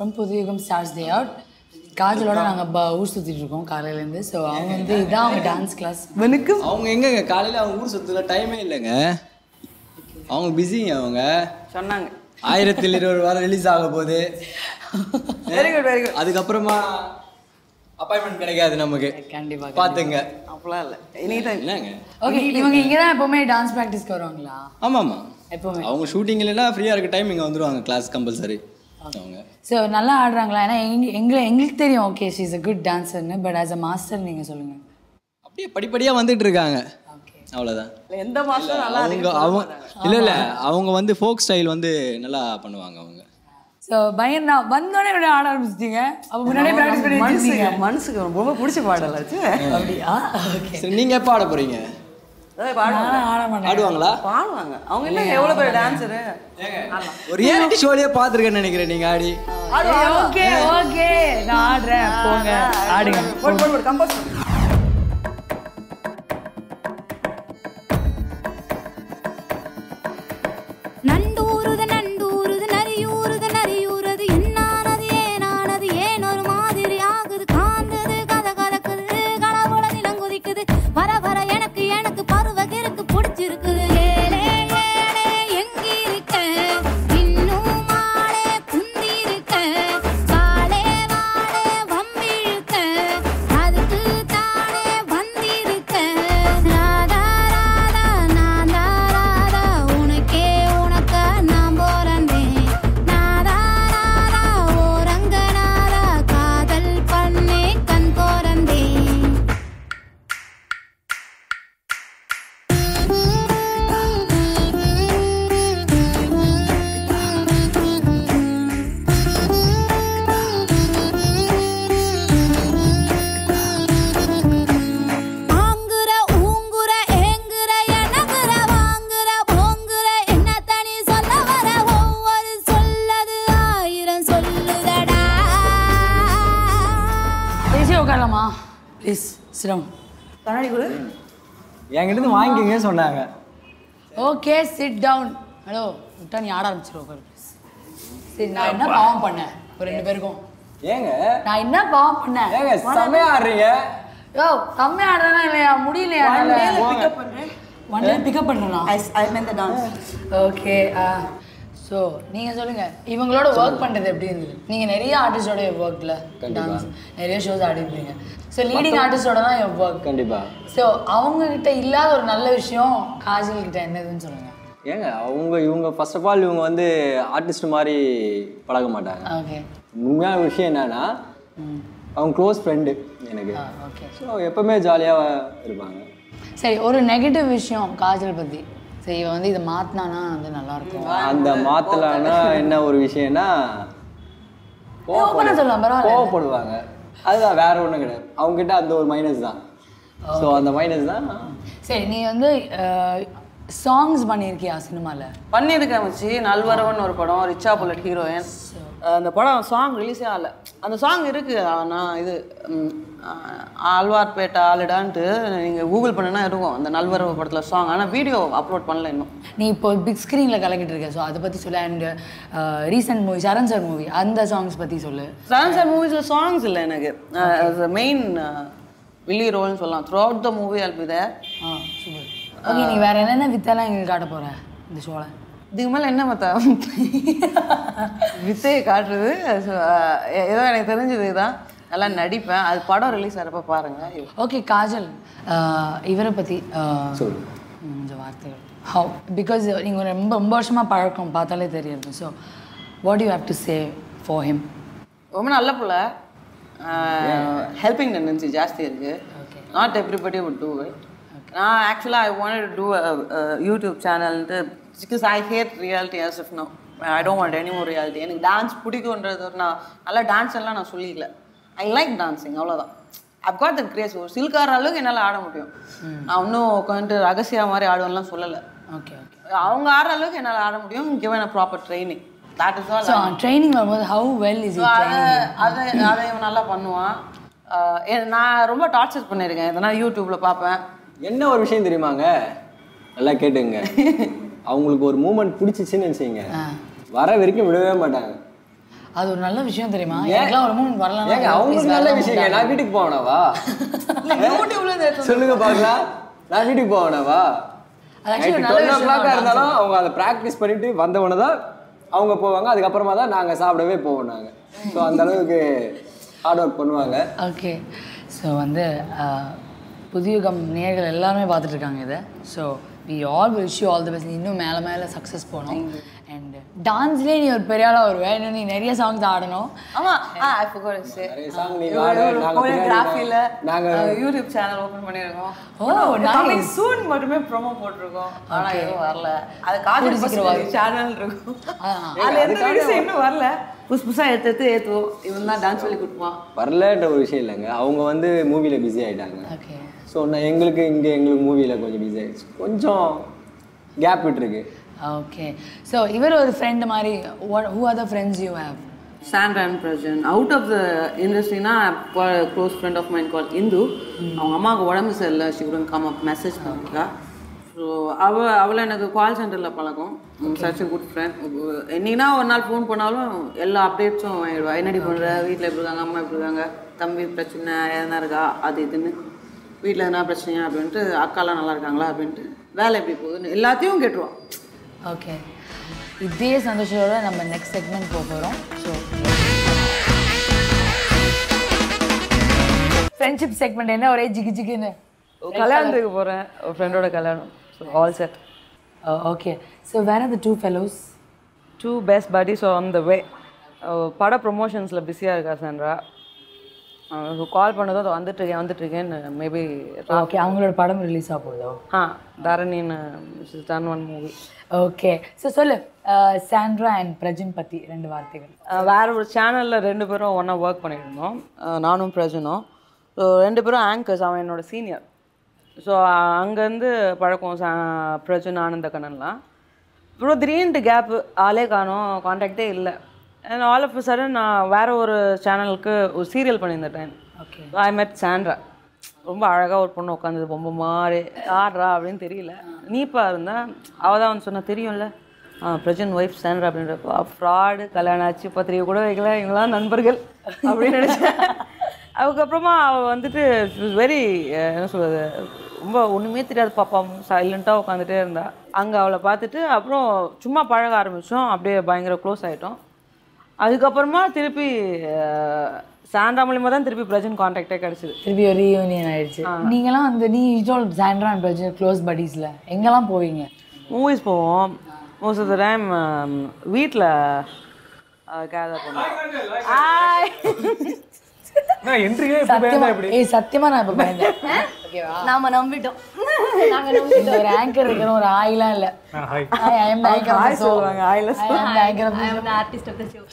from Puthuyugam stars day out காஜலோட நாங்கள் ஊர் சுற்றிட்டு இருக்கோம் காலையிலேருந்து ஸோ அவங்க வந்து இதான் அவங்க டான்ஸ் கிளாஸ் வணக்கம் அவங்க எங்கங்க காலையில் அவங்க ஊர் சுற்றுல டைமே இல்லைங்க அவங்க பிஸிங்க அவங்க சொன்னாங்க ஆயிரத்தில் இருபது வாரம் ரிலீஸ் ஆக போகுது வெரி குட் வெரி குட் அதுக்கப்புறமா அப்பாயின்மெண்ட் கிடைக்காது நமக்கு கண்டிப்பாக பார்த்துங்க அப்படிலாம் இல்லை எனி டைம் என்னங்க ஓகே இவங்க இங்கே தான் எப்போவுமே டான்ஸ் ப்ராக்டிஸ்க்கு வருவாங்களா ஆமாம் ஆமாம் எப்போவுமே அவங்க ஷூட்டிங் இல்லைன்னா ஃப்ரீயாக இருக்க டைம் இங்கே வந்துருவாங்க கிளாஸ் கம்பல்சரி அவங்க ஸோ நல்லா ஆடுறாங்களா ஏன்னா எங்க எங்களை எங்களுக்கு தெரியும் okay she is a good டான்ஸர்னு பட் ஆஸ் அ மாஸ்டர் நீங்கள் சொல்லுங்கள் அப்படியே படிப்படியாக வந்துட்டு இருக்காங்க அவ்வளோதான் எந்த மாதம் நல்லா அவங்க அவங்க இல்லை இல்லை அவங்க வந்து ஃபோக் ஸ்டைல் வந்து நல்லா பண்ணுவாங்க அவங்க ஸோ பையன் நான் வந்தோடனே விட ஆட ஆரம்பிச்சிட்டீங்க அப்போ முன்னாடியே ப்ராக்டிஸ் பண்ணி மனசுக்கு வச்சிருந்தீங்க மனசுக்கு ரொம்ப பிடிச்ச பாடலாச்சு அப்படியா ஓகே சரி நீங்கள் எப்போ ஆட போகிறீங்க பாடுவாங்க நான் ஆட மாட்டேன் ஆடுவாங்களா பாடுவாங்க அவங்க என்ன எவ்வளோ பெரிய டான்ஸரு ஒரு ரியாலிட்டி ஷோலயே பார்த்துருக்கேன்னு நினைக்கிறேன் நீங்கள் ஆடி ஓகே ஓகே நான் ஆடுறேன் போங்க ஆடுங்க போடு போடு போடு கம்போஸ் நண்டூருது நண்டூருது நரியூருது நரியூருது என்னானது ஏனானது ஏன் ஒரு மாதிரி ஆகுது காந்தது கத கதக்குது கடவுள நிலம் குதிக்குது வர வர எனக்கு எனக்கு பருவ கிறுக்கு பிடிச்சிருக்குது ஏலே ஏலே எங்கிருக்க இன்னும் மாலே குந்திருக்க வாழே வாழே வம்பிழுக்க அதுக்கு தானே வந்திருக்க ராதா ராதா நாதா ராதா உனக்கே உனக்க நான் போறந்தேன் நாதா நாதா ஓரங்க நாதா காதல் பண்ணே கண் போறந்தேன் ஆங்குற ஊங்குற ஏங்குற எனங்குற வாங்குற போங்குற என்ன தனி சொல்ல வர ஒவ்வொரு சொல்லது ஆயிரம் சொல்லுதடா பேசி உட்காரலாமா ப்ளீஸ் சிரம் கண்ணாடி கொடு என்கிட்ட வாங்கிக்கங்க சொன்னாங்க ஓகே சிட் டவுன் ஹலோ விட்டா நீ ஆட ஆரம்பிச்சிருவோம் உட்காரு ப்ளீஸ் சரி நான் என்ன பாவம் பண்ணேன் ஒரு ரெண்டு பேருக்கும் ஏங்க நான் என்ன பாவம் பண்ணேன் ஏங்க செமையா ஆடுறீங்க யோ கம்மியா ஆடுறேனா இல்லையா முடியலையா பிக்கப் பண்ணுறேன் ஒன் டே பிக்கப் பண்ணலாம் I I mean the dance okay so நீங்கள் சொல்லுங்கள் இவங்களோட ஒர்க் பண்ணுறது எப்படி இருந்தது நீங்கள் நிறைய ஆர்டிஸ்டோட ஒர்க்கில் டான்ஸ் நிறைய ஷோஸ் ஆடிருப்பீங்க ஸோ லீடிங் ஆர்டிஸ்டோட தான் என் ஒர்க் கண்டிப்பா ஸோ அவங்கக்கிட்ட இல்லாத ஒரு நல்ல விஷயம் காஜல் கிட்ட என்னதுன்னு சொல்லுங்கள் ஏங்க அவங்க இவங்க ஃபர்ஸ்ட் ஆஃப் ஆல் இவங்க வந்து ஆர்டிஸ்ட் மாதிரி பழக மாட்டாங்க ஓகே உண்மையான விஷயம் என்னன்னா அவங்க க்ளோஸ் ஃப்ரெண்டு எனக்கு ஓகே ஸோ எப்பவுமே ஜாலியாக இருப்பாங்க சரி ஒரு நெகட்டிவ் விஷயம் காஜல் பற்றி சரி இவன் வந்து இதை மாற்றினானா வந்து நல்லாயிருக்கும் அந்த மாத்தலான்னா என்ன ஒரு விஷயம்னா ஓப்பனாக சொல்லலாம் பரவாயில்ல கோவப்படுவாங்க அதுதான் வேற ஒன்றும் கிடையாது அவங்க கிட்ட அந்த ஒரு மைனஸ் தான் ஸோ அந்த மைனஸ் தான் சரி நீ வந்து சாங்ஸ் பண்ணியிருக்கியா சினிமாவில் பண்ணியிருக்கேன் மச்சி நல்வரவன் ஒரு படம் ரிச்சா புல்லட் ஹீரோயின் அந்த படம் சாங் ரிலீஸே ஆகல அந்த சாங் இருக்கு நான் இது ம், ஆ- ஆழ்வார்பேட்டை ஆளுடான்ட்டு நீங்கள் கூகுள் பண்ணுனா இருக்கும் அந்த நல்வரவு படத்தில் சாங் ஆனால் வீடியோ அப்லோட் பண்ணல இன்னும் நீ இப்போ பிக் ஸ்க்ரீனில் கலக்கிட்டு இருக்க ஸோ அதை பற்றி சொல்லு and recent movie Charan sir movie அந்த சாங்ஸ் பற்றி சொல்லு சரண் சார் மூவிஸில் சாங்ஸ் இல்லை எனக்கு மெயின் வில்லி ரோல்னு சொல்லலாம் throughout the movie all be there ah super okay நீ வேறு என்னென்ன வித்தெல்லாம் எங்களுக்கு காட்ட போகிற இந்த ஷோவில் இதுக்கு மேலே என்ன மத்த வித்தையை காட்டுறது So, அஹ், ஏதோ எனக்கு தெரிஞ்சது தான் நல்லா நடிப்பேன் அது படம் ரிலீஸ் ஆகிறப்ப பாருங்க ஓகே காஜல் ஆஹ் இவரை பற்றி கொஞ்சம் வார்த்தைகள் ஹவு பிகாஸ் நீங்கள் ரொம்ப ரொம்ப வருஷமாக பழக்கம் பார்த்தாலே தெரியுது so what you have to say for him ரொம்ப நல்ல பிள்ளை ஹெல்பிங் டெண்டன்சி ஜாஸ்தி இருக்கு not everybody would do it நான் ஆக்சுவலாக ஐ வாண்ட் டூ யூடியூப் சேனல்ட்டு because I hate reality as if no I don't want any more reality எனக்கு dance பிடிக்குன்றது ஒரு நான் நல்லா டான்ஸ் எல்லாம் நான் சொல்லிக்கல ஐ லைக் டான்ஸிங் அவ்வளோதான் I've got that கிரேஸ் ஒரு சில்கார அளவுக்கு என்னால் ஆட முடியும் நான் இன்னும் உட்காந்துட்டு ரகசியா மாதிரி ஆடுவேன்லாம் சொல்லலை ஓகே ஓகே அவங்க ஆடுற அளவுக்கு என்னால் ஆட முடியும் given a proper training that is all so training வரும்போது ஹவு வெல் இஸ் இட் அதை அதை அதை இவன் நல்லா பண்ணுவான் ஆஹ் எ- நான் ரொம்ப டார்ச்சர் பண்ணியிருக்கேன் இதனால் யூடியூப்ல பார்ப்பேன் என்ன ஒரு விஷயம் தெரியுமாங்க நல்லா கேட்டுங்க அவங்களுக்கு ஒரு மூமெண்ட் பிடிச்சிச்சின்னு வச்சுங்க வர வரைக்கும் விடவே மாட்டாங்க அது ஒரு நல்ல விஷயம் தெரியுமா எனக்குலாம் ஒரு மூணு வரலாம் ஏங்க அவங்களுக்கு நல்ல விஷயங்க நான் வீட்டுக்கு போவேனவா சொல்லுங்க பார்க்கலாம் நான் வீட்டுக்கு போவேனவா அது actually நைட்டு நல்ல டுவெல் ஓ விஷயம் கிளாக்காக தான் இருந்தாலும் அவங்க அதை ப்ராக்டிஸ் பண்ணிட்டு வந்தவொடனே தான் அவங்க போவாங்க அதுக்கப்புறமா தான் நாங்கள் சாப்பிடவே போவோம் நாங்கள் ஸோ அந்த அளவுக்கு ஹார்ட் ஒர்க் பண்ணுவாங்க ஓகே ஸோ வந்து ஆஹ், புதியுகம் நேர்கள் எல்லாருமே பார்த்துட்டு இருக்காங்க இதை so we all wish you all the best இன்னும் மேலே மேலே சக்ஸஸ் போகணும் அண்ட் டான்ஸ்லேயே நீ ஒரு பெரிய ஆளாக வருவேன் இன்னும் நீ நிறைய சாங்ஸ் ஆடணும் ஆமா ஆ ஐ forgot to say நிறைய song நீங்க இவரோட ஆட, ஒரு நாங்க பின்னாடி choreography-ல, நாங்க- அஹ், யூடியூப் சேனல் ஓபன் பண்ணியிருக்கோம் ஓ, கமிங் nice. சூன் மட்டுமே ப்ரோமோ போட்டிருக்கோம் ஆனா Okay. எதுவும் வரல அது கூடி காஜல் சீக்கிரம் வரும். சேனல் இருக்கும் ஆ, அதுல எந்த வீடியோஸ் இன்னும் வரல புதுசு புதுசா எடுத்து எடுத்து ஏத்துவோம் இவன் தான் டான்ஸ் சொல்லி கொடுப்பான் வரலன்ற ஒரு விஷயம் இல்லைங்க அவங்க வந்து மூவியில் பிஸி ஆயிட்டாங்க ஓகே ஸோ நான் எங்களுக்கு இங்கே எங்களுக்கு மூவியில் கொஞ்சம் பிஸி ஆயிடுச்சு கொஞ்சம் கேப் விட்டுருக்கு ஓகே ஸோ இவர் ஒரு ஃப்ரெண்ட் மாதிரி who are the friends you have Sandra and Prajin out of the இண்டஸ்ட்ரினா close friend of mind call Indu அவங்க அம்மாவுக்கு உடம்பு சரியில்லை ஷி உடன் கம் அப் மெசேஜ் பண்ணிருக்கா ஸோ அவ அவளை எனக்கு கால் சென்டரில் பழக்கம் சச் குட் ஃப்ரெண்ட் என்னைக்குனா ஒரு நாள் ஃபோன் பண்ணாலும் எல்லா அப்டேட்ஸும் வாங்கிடுவா என்னடி பண்ணுற வீட்டில் எப்படி இருக்காங்க அம்மா எப்படி இருக்காங்க தம்பி பிரச்சனை எதனா இருக்கா அது இதுன்னு வீட்டில் எதனா பிரச்சனையா அப்படின்ட்டு அக்காலாம் நல்லா இருக்காங்களா அப்படின்ட்டு வேலை எப்படி போகுதுன்னு எல்லாத்தையும் கேட்டுருவான் ஓகே இதே சந்தோஷத்தோட நம்ம நெக்ஸ்ட் செக்மெண்ட் போக போகிறோம் ஸோ ஃப்ரெண்ட்ஷிப் செக்மெண்ட் என்ன ஒரே ஜிகி ஜிகின்னு கல்யாணத்துக்கு போகிறேன் ஒரு ஃப்ரெண்டோட கல்யாணம் so all set okay so where are the two fellows two best buddies are on the way அவ பட ப்ரொமோஷன்ஸில் பிஸியாக இருக்கா சாண்ட்ரா கால் பண்ணதும் அது வந்துட்டுருக்கேன் வந்துட்டுருக்கேன்னு மேபி ஓகே அவங்களோட படம் ரிலீஸ் ஆக போகுதோ ஆ தரணின்னு done one movie okay so சொல்லு சாண்ட்ரா அண்ட் பிரஜன் பற்றி ரெண்டு வார்த்தைகள் வேற ஒரு சேனலில் ரெண்டு பேரும் ஒன்றா ஒர்க் பண்ணிட்டு இருந்தோம் அஹ் நானும் பிரஜனும் ஸோ ரெண்டு பேரும் ஆங்கர்ஸ் அவன் என்னோட சீனியர் ஸோ அங்கேருந்து பழக்கம் சா பிரஜன் ஆனந்த கண்ணன்லாம் அப்புறம் திடீர்னு கேப்பு ஆளே காணோம் காண்டாக்டே இல்லை அண்ட் ஆல் ஆஃப் சடன் நான் வேற ஒரு சேனலுக்கு ஒரு சீரியல் பண்ணியிருந்தேன் ஓகே ஐ மெட் சாண்ட்ரா ரொம்ப அழகாக ஒரு பொண்ணு உட்காந்தது பொம்மை மாதிரி ஆடுறா அப்படின்னு தெரியல நீப்பா இருந்தா அவள் தான் வந்து சொன்னா தெரியும்ல ஆ பிரஜன் ஒய்ஃப் சாண்ட்ரா அப்படின்றப்போ ஃப்ராடு கல்யாணம் ஆச்சு பத்திரிகை கூட வைக்கல இவங்களாம் நண்பர்கள் அப்படின்னு நினச்சேன் அதுக்கப்புறமா அவள் வந்துட்டு வெரி என்ன சொல்கிறது ரொம்ப ஒன்றுமே தெரியாது பாப்பா சைலண்ட்டாக உட்காந்துட்டே இருந்தா அங்கே அவளை பார்த்துட்டு அப்புறம் சும்மா பழக ஆரம்பித்தோம் அப்படியே பயங்கர க்ளோஸ் ஆகிட்டோம் அதுக்கப்புறமா திருப்பி அஹ், சாண்ட்ரா மூலியமாக தான் திருப்பி பிரஜன் கான்டாக்டே கிடச்சிது திருப்பி ஒரு ரீயூனியன் ஆயிடுச்சு நீங்களாம் அந்த நீ usual Sandra and Prajin close படிஸில் எங்கெல்லாம் போவீங்க மூவிஸ் போவோம் மோஸ்ட் ஆஃப் த டைம் வீட்டில் கேதர் பண்ணுவோம் நான் என்ட்ரியே சத்தியமா ஏய் சத்தியமா நான் இப்போ பயந்தேன் ஓகேவா நாம நம்பிட்டோம் நாங்க இந்த ஒரு ஆங்கர் இருக்கிற ஒரு ஆயிலாம் இல்லை hi I am anchor hi சொல்லுவாங்க ஆயில artist of the show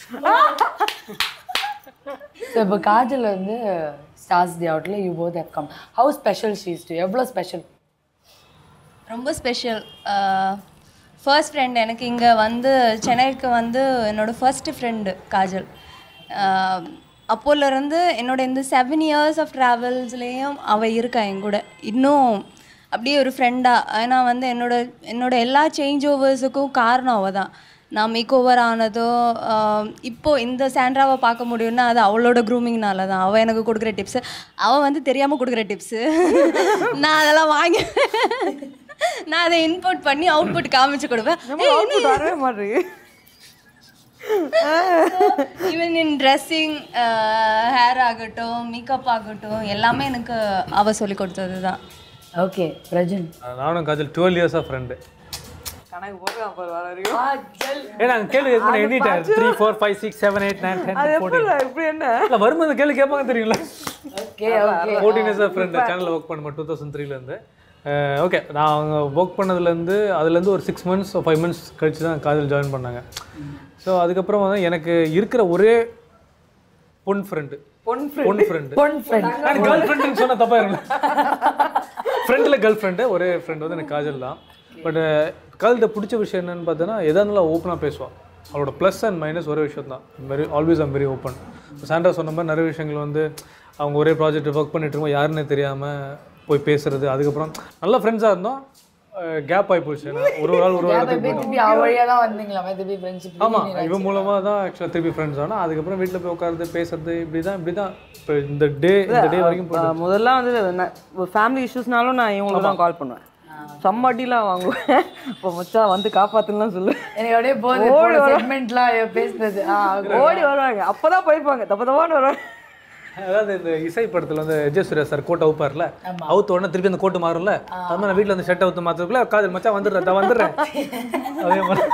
so இப்போ காஜல் வந்து ஸ்டார்ஸ் தி அவுட்ல you both have come how special she's to எவ்வளோ ஸ்பெஷல் ரொம்ப ஸ்பெஷல் ஃபர்ஸ்ட் ஃப்ரெண்ட் எனக்கு இங்கே வந்து சென்னைக்கு வந்து என்னோடய ஃபர்ஸ்ட் ஃப்ரெண்டு காஜல் ஆஹ் அப்போலேருந்து என்னோட இந்த செவன் இயர்ஸ் ஆஃப் ட்ராவல்ஸ்லேயும் அவள் இருக்கா என் கூட இன்னும் அப்படியே ஒரு ஃப்ரெண்டாக ஏன்னா வந்து என்னோட என்னோட எல்லா சேஞ்ச் ஓவர்ஸுக்கும் காரணம் அவள் தான் நான் மேக் ஓவர் ஆனதோ ஆஹ் இப்போ இந்த சாண்ட்ராவை பார்க்க முடியும்னா அது அவளோட க்ரூமிங்னால தான் அவள் எனக்கு கொடுக்குற டிப்ஸு அவள் வந்து தெரியாமல் கொடுக்குற டிப்ஸு நான் அதெல்லாம் வாங்கி நான் அதை இன்புட் பண்ணி அவுட்புட் காமிச்சு கொடுப்பேன் வரவே மாட்டேங்குது ஈவன் இன் ட்ரெஸ்ஸிங் ஹேர் ஆகட்டும் மேக்கப் ஆகட்டும் எல்லாமே எனக்கு அவ சொல்லி கொடுத்தது தான் ஓகே பிரஜன் நானும் Kajal twelve years of friend கணக்கு போட்டு வர வரைக்கும் ஏன்னா அந்த கேள்வி எதுக்கு எண்ணிட்டேன் three four five six seven eight nine ten அது ஃபோர்டீன் எப்படி இப்படி என்ன இல்லை வரும்போது கேள்வி கேட்பாங்க தெரியுங்களா okay okay fourteen years of friend சேனலில் ஒர்க் பண்ணுவேன் டூ தௌசண்ட் த்ரீலேருந்து ஓகே நான் அவங்க ஒர்க் பண்ணதுலேருந்து அதுலேருந்து ஒரு சிக்ஸ் மந்த்ஸ் ஃபைவ் மந்த்ஸ் கழிச்சு தான் காதல் ஜாயின் பண்ணாங்க ஸோ அதுக்கப்புறம் வந்து எனக்கு இருக்கிற ஒரே பொன் ஃப்ரெண்டு பொன் பொன் ஃப்ரெண்டு பொன் ஃப்ரெண்ட் நான் கேர்ள் ஃப்ரெண்டுன்னு சொன்ன தப்பா இருங்க ஃப்ரெண்டில் கேர்ள் ஃப்ரெண்டு ஒரே ஃப்ரெண்ட் வந்து எனக்கு காஜல் தான் பட் காஜல்கிட்ட பிடிச்ச விஷயம் என்னன்னு பார்த்தோன்னா எதா இருந்தாலும் ஓப்பனாக பேசுவாள் அவளோட ப்ளஸ் அண்ட் மைனஸ் ஒரே விஷயம் தான் very always I'm very open Sandra சொன்ன மாதிரி நிறைய விஷயங்கள் வந்து அவங்க ஒரே ப்ராஜெக்ட் ஒர்க் பண்ணிட்டு இருக்கோம் யாருன்னே தெரியாமல் போய் பேசுறது அதுக்கப்புறம் நல்ல ஃப்ரெண்ட்ஸாக இருந்தோம் கேப் ஆகி போச்சு ஏன்னா ஒரு ஒரு ஆள் ஒரு ஒரு இடத்துக்கு போயிட்டோம் திருப்பி அவ வழியா தான் வந்தீங்களாமே திருப்பி ஃப்ரெண்ட்ஷிப் ஆமாம் இவன் மூலமாக தான் ஆக்சுவலாக திருப்பி ஃப்ரெண்ட்ஸ் ஆனால் அதுக்கப்புறம் வீட்டில் போய் உட்காருது பேசுறது இப்படி தான் இப்படி தான் இப்போ இந்த டே இந்த டே வரைக்கும் போயிட்டு அஹ் முதல்ல வந்து நான் ஒரு ஃபேமிலி இஷ்யூஸ்னாலும் நான் இவங்களுக்கு தான் கால் பண்ணுவேன் சம்மாட்டிலாம் வாங்குவேன் இப்போ மச்சான் வந்து காப்பாத்துலாம் சொல்லு எனக்கு அப்படியே போகுது ஓடி வர- செக்மெண்ட்லாம் பேசுனது ஆ ஓடி வருவாங்க அப்பதான் போயிருப்பாங்க தப்பு தப்பான்னு வருவாங்க அதாவது இந்த இசை படத்தில் வந்து எஜே சூர்யா சார் கோட்டை அவுப்பார்ல அவுத்த உடனே திருப்பி அந்த கோட்டு மாறும்ல அது மாதிரி நான் வீட்டில் வந்து ஷர்ட் அவுத்து மாத்துறதுக்குள்ள காதல் மச்சான் வந்துடுறேன் தான் வந்துடுறேன் அதே மாதிரி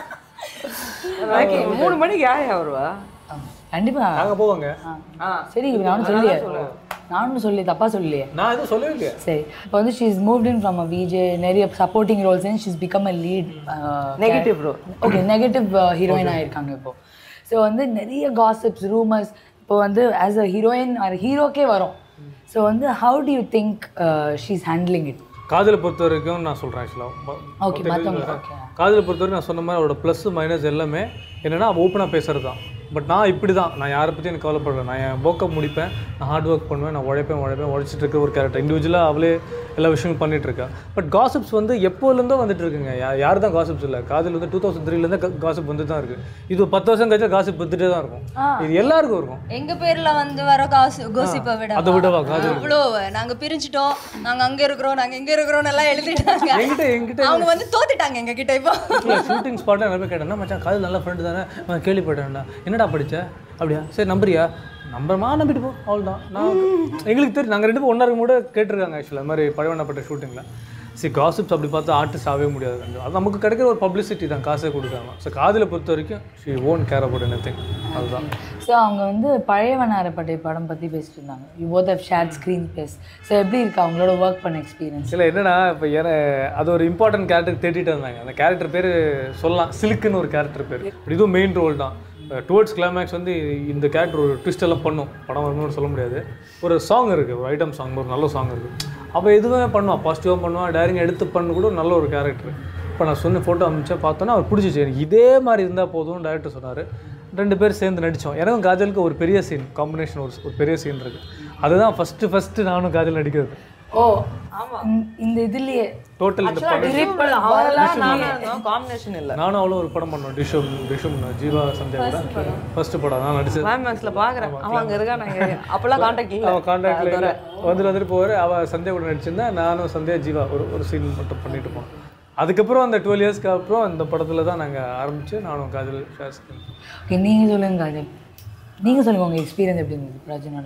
Okay, மூணு மணிக்கு யாரையா வருவா கண்டிப்பா நாங்கள் போவாங்க சரி நானும் சொல்லியே நானும் சொல்லி தப்பா சொல்லியே நான் எதுவும் சொல்லவே இல்லையா சரி இப்போ வந்து she is moved in from a VJ நிறைய supporting roles and she's become a lead Negative role. Okay negative heroine ஆயிருக்காங்க இப்போ ஸோ வந்து நிறைய காசிப்ஸ் ரூமர்ஸ் இப்போ வந்து ஆஸ் அ ஹீரோயின் ஆர் ஹீரோக்கே வரும் ஸோ வந்து how do you think she is handling it காதலை பொறுத்த வரைக்கும் நான் சொல்கிறேன் ஆக்சுவலாக Okay, மத்தவங்க, okay. காதலை பொறுத்த வரைக்கும் நான் சொன்ன மாதிரி அவரோட ப்ளஸ் மைனஸ் எல்லாமே என்னென்னா ஓப்பனாக பேசுறது தான் பட் நான் இப்படி தான் நான் யாரை பற்றி எனக்கு கவலைப்படுறேன் நான் என் ஒர்க்கை முடிப்பேன் நான் ஹார்ட் ஒர்க் பண்ணுவேன் நான் உழைப்பேன் உழைப்பேன் உழைச்சிட்டு இருக்க ஒரு கேரக்டர் இண்டிவிஜுவலாக அவளே எல்லா விஷயமும் பண்ணிட்டு இருக்கா பட் காசிப்ஸ் வந்து எப்போலேருந்தோ வந்துட்டு இருக்குங்க யா யார் தான் காசிப்ஸ் இல்லை காதல் வந்து டூ தௌசண்ட் த்ரீலேருந்து காசிப் வந்து தான் இருக்குது இது ஒரு பத்து வருஷம் கழிச்சா காசிப் வந்துட்டே தான் இருக்கும் இது எல்லாருக்கும் இருக்கும் எங்க பேர்ல வந்து வர காசு கோசிப்பை விட அதை விடவா காதல் அவ்வளோ நாங்க பிரிஞ்சிட்டோம் நாங்க அங்க இருக்கிறோம் நாங்க எங்க இருக்கிறோம் எல்லாம் எழுதிட்டாங்க என்கிட்ட என்கிட்ட அவங்க வந்து தோத்துட்டாங்க எங்க கிட்ட இப்போ ஷூட்டிங் ஸ்பாட்டில் நிறைய பேர் கேட்டேன் மச்சான் காதல் நல்ல ஃப்ரெண்டு தானே நான் கேள்விப்பட்டேன்டா என்னடா படிச்ச அப்படியா சரி நம்புறியா நம்புறமா நம்பிட்டு போ அவ்வளோதான் நான் எங்களுக்கு தெரியும் நாங்கள் ரெண்டு பேரும் ஒன்றா இருக்கும் கூட கேட்டிருக்காங்க ஆக்சுவலாக அது மாதிரி பழவனப்பட்ட ஷூட்டிங்கில் சரி காசிப்ஸ் அப்படி பார்த்தா ஆர்டிஸ்ட் ஆகவே முடியாது ரெண்டு. அது நமக்கு கிடைக்கிற ஒரு பப்ளிசிட்டி தான் காசே கொடுக்காம ஸோ காதலை பொறுத்த வரைக்கும் she own care about any thing அதுதான் ஸோ அவங்க வந்து பழையவனாரப்பட்டை படம் பற்றி பேசிட்டு இருந்தாங்க you both have shared screen space so எப்படி இருக்கு அவங்களோட ஒர்க் பண்ண எக்ஸ்பீரியன்ஸ் இல்லை என்னன்னா இப்போ ஏன்னா அது ஒரு இம்பார்ட்டன்ட் கேரக்டர் தேடிட்டு இருந்தாங்க அந்த கேரக்டர் பேர் சொல்லலாம் சிலுக்குன்னு ஒரு கேரக்டர் பேர் இதுவும் மெயின் ரோல் தான் டுவர்ட்ஸ் கிளைமேக்ஸ் வந்து இந்த கேரக்டர் ஒரு twist எல்லாம் பண்ணும் படம் வரும்போது சொல்ல முடியாது ஒரு சாங் இருக்குது ஒரு ஐட்டம் சாங் ஒரு நல்ல சாங் இருக்குது அப்போ எதுவுமே பண்ணுவான் பாசிட்டிவாக பண்ணுவான் டேரிங் எடுத்து பண்ண கூட ஒரு நல்ல ஒரு கேரக்டர் இப்போ நான் சொன்ன ஃபோட்டோ அமிச்சேன் பார்த்தோன்னா அவர் பிடிச்சிச்சு எனக்கு இதே மாதிரி இருந்தால் போதும் டேரக்டர் சொன்னார் ரெண்டு பேர் சேர்ந்து நடித்தோம் எனக்கும் காஜலுக்கு ஒரு பெரிய சீன் காம்பினேஷன் ஒரு ஒரு பெரிய சீன் இருக்குது அதுதான் ஃபஸ்ட்டு ஃபஸ்ட்டு நானும் காஜல் நடிக்கிறது ஓ இந்த- இந்த இதுலயே டோட்டல் இந்த படம் காம்பினேஷன் இல்லை நானும் அவளும் ஒரு படம் பண்ணோம் டிஷும் டிஷும் ஜீவா சந்தியா கூட ஃபர்ஸ்ட் படம் நான் நடிச்சது கிளைமேக்ஸில் பார்க்குறேன் அவன் அங்கே இருக்கா நாங்கள் அப்போல்லாம் காண்டாக்ட் இல்லை அவன் கான்டாக்ட்ல இல்லை வந்துட்டு வந்துட்டு போவார் அவள் சந்தியா கூட நடிச்சிருந்தேன் நானும் சந்தியா ஜீவா ஒரு ஒரு சீன் மட்டும் பண்ணிட்டு போனோம் அதுக்கப்புறம் அந்த டுவெல் இயர்ஸ்க்கு அப்புறம் இந்த படத்தில் தான் நாங்கள் ஆரம்பிச்சு நானும் காஜல் ஷேர் ஸ்கிரீன் ஓகே நீங்கள் சொல்லுங்க காஜல் நீங்கள் சொல்லுங்கள் உங்கள் எக்ஸ்பீரியன்ஸ் எப்படி இருந்தது பிரஜனோட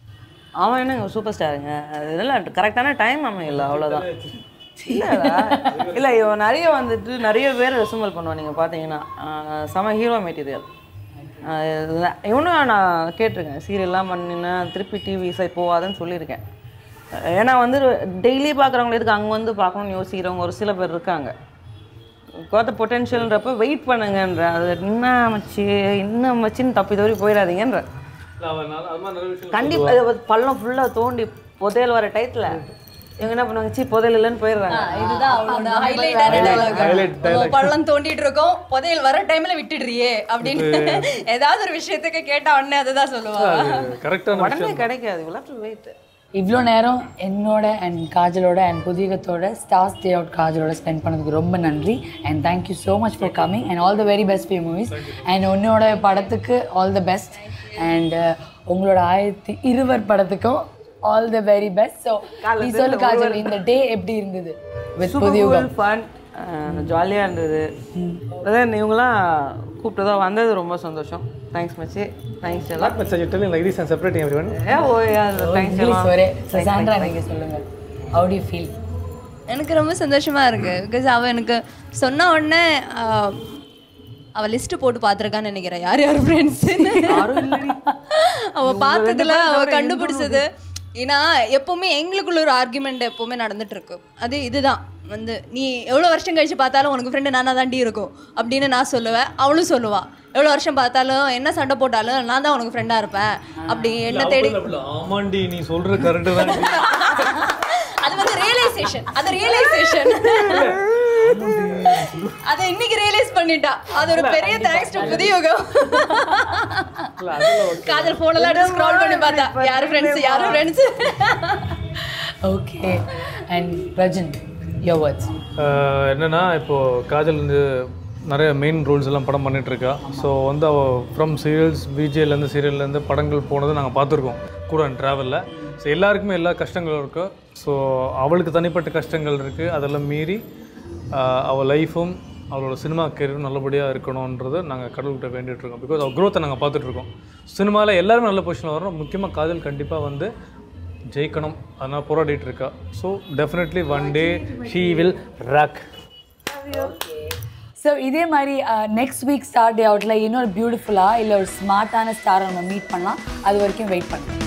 அவன் என்னங்க சூப்பர் ஸ்டாருங்க அதெல்லாம் கரெக்டான டைம் அமையல அவ்வளோதான் இல்லைடா இல்லை இவன் நிறைய வந்துட்டு நிறைய பேர் ரெசுமல் பண்ணுவான் நீங்கள் பார்த்தீங்கன்னா ஆஹ் செம ஹீரோ மெட்டீரியல் இவனும் நான் கேட்டிருக்கேன் சீரியல்லாம் பண்ணினா திருப்பி டிவி சைட் போகாதுன்னு சொல்லியிருக்கேன் ஏன்னா வந்து டெய்லி பார்க்குறவங்க எதுக்கு அங்கே வந்து பார்க்கணும்னு யோசிக்கிறவங்க ஒரு சில பேர் இருக்காங்க கோத்த பொட்டென்ஷியல்ன்றப்ப வெயிட் பண்ணுங்கன்ற அது என்ன மச்சி இன்னும் மச்சின்னு தப்பி தவறி போயிடாதீங்கன்ற அவன் நல்ல- அது மாதிரி நிறைய விஷயம் கண்டிப்பா இது ஒரு பள்ளம் ஃபுல்லா தோண்டி புதையல் வர டயத்துல இவங்க என்ன பண்ணுவாங்க சி புதையல் இல்லைன்னு போயிடுறாங்க இதுதான் அவளோட ஹைலைட்டான டைலாக் பள்ளம் தோண்டிட்டு இருக்கோம் புதையல் வர டைம்ல விட்டுடுறியே அப்படின்னு ஏதாவது ஒரு விஷயத்துக்கு கேட்டா உடனே அதுதான் சொல்லுவா கரெக்டான உடனே கிடைக்காது இவ்வளோ வெயிட் இவ்வளோ நேரம் என்னோட அண்ட் காஜலோட அண்ட் புதியகத்தோட ஸ்டார்ஸ் டே அவுட் காஜலோட ஸ்பெண்ட் பண்ணதுக்கு ரொம்ப நன்றி and thank you so much for coming and all the very best few movies and உன்னோட படத்துக்கு ஆல் த பெஸ்ட் அண்ட் உங்களோட ஆயிரத்தி இருவர் படத்துக்கும் all the very best so நீ சொல்லு காஜல் இந்த டே எப்படி இருந்தது வித் புதியுகம் ஃபன் ஜாலியாக இருந்தது அதான் இவங்களாம் கூப்பிட்டதா வந்தது ரொம்ப சந்தோஷம் தேங்க்ஸ் மச்சி தேங்க்ஸ் எல்லாம் But you're telling like this and separating everyone. ஏ ஓ தேங்க்ஸ் எல்லாம் இங்கிலீஷ் ஒரே சாண்ட்ரா நீங்கள் சொல்லுங்கள் ஹவு டு ஃபீல் எனக்கு ரொம்ப சந்தோஷமா இருக்கு பிகாஸ் அவ எனக்கு சொன்ன உடனே ஆஹ், அவ லிஸ்ட் போட்டு பார்த்துருக்கான்னு நினைக்கிறேன் யார் யார் ஃப்ரெண்ட்ஸ் அவ பார்த்ததுல அவ கண்டுபிடிச்சது ஏன்னா எப்பவுமே எங்களுக்குள்ள ஒரு ஆர்குமெண்ட் எப்பவுமே நடந்துட்டு இருக்கு அது இதுதான் வந்து நீ எவ்வளோ வருஷம் கழிச்சு பார்த்தாலும் உனக்கு ஃப்ரெண்டு நானா தாண்டி இருக்கும் அப்படின்னு நான் சொல்லுவேன் அவளும் சொல்லுவா எவ்வளோ வருஷம் பார்த்தாலும் என்ன சண்டை போட்டாலும் நான் தான் உனக்கு ஃப்ரெண்டாக இருப்பேன் அப்படி என்ன தேடி ஆமாண்டி நீ சொல்ற கரெக்டு தான் அது வந்து ரியலைசேஷன் அது ரியலைசேஷன் அதை இன்னைக்கு ரியலைஸ் பண்ணிட்டா அது ஒரு பெரிய தேங்க்ஸ் டு புதியுகம் காதல் போன் எல்லாம் எடுத்து ஸ்க்ரால் பண்ணி பார்த்தா யார் ஃப்ரெண்ட்ஸ் யார் friends okay and Rajan your words ah என்னன்னா இப்போது காஜல் வந்து நிறைய மெயின் ரோல்ஸ் எல்லாம் படம் பண்ணிட்டு இருக்கா ஸோ வந்து அவள் ஃப்ரம் சீரியல்ஸ் பிஜேலேருந்து சீரியல்லேருந்து படங்கள் போனதை நாங்கள் பார்த்துருக்கோம் கூட ட்ராவலில் ஸோ எல்லாருக்குமே எல்லா கஷ்டங்களும் இருக்குது ஸோ அவளுக்கு தனிப்பட்ட கஷ்டங்கள் இருக்குது அதெல்லாம் மீறி ஆஹ் அவள் லைஃபும் அவளோட சினிமா கெரியரும் நல்லபடியாக இருக்கணுன்றதை நாங்கள் கடவுள்கிட்ட வேண்டிட்டு இருக்கோம் பிகாஸ் அவள் க்ரோத்தை நாங்கள் பார்த்துட்ருக்கோம் சினிமாவில் எல்லாருமே நல்ல பொசிஷனில் வரணும் முக்கியமாக காதல் கண்டிப்பாக வந்து ஜெயிக்கணும் அதனால் போராடிட்டு இருக்கா so definitely one day she will rock so இதே மாதிரி நெக்ஸ்ட் வீக் ஸ்டார் டே அவுட்டில் இன்னொரு பியூட்டிஃபுல்லாக இல்லை ஒரு ஸ்மார்ட்டான ஸ்டாரை நம்ம மீட் பண்ணலாம் அது வரைக்கும் வெயிட் பண்ணுங்க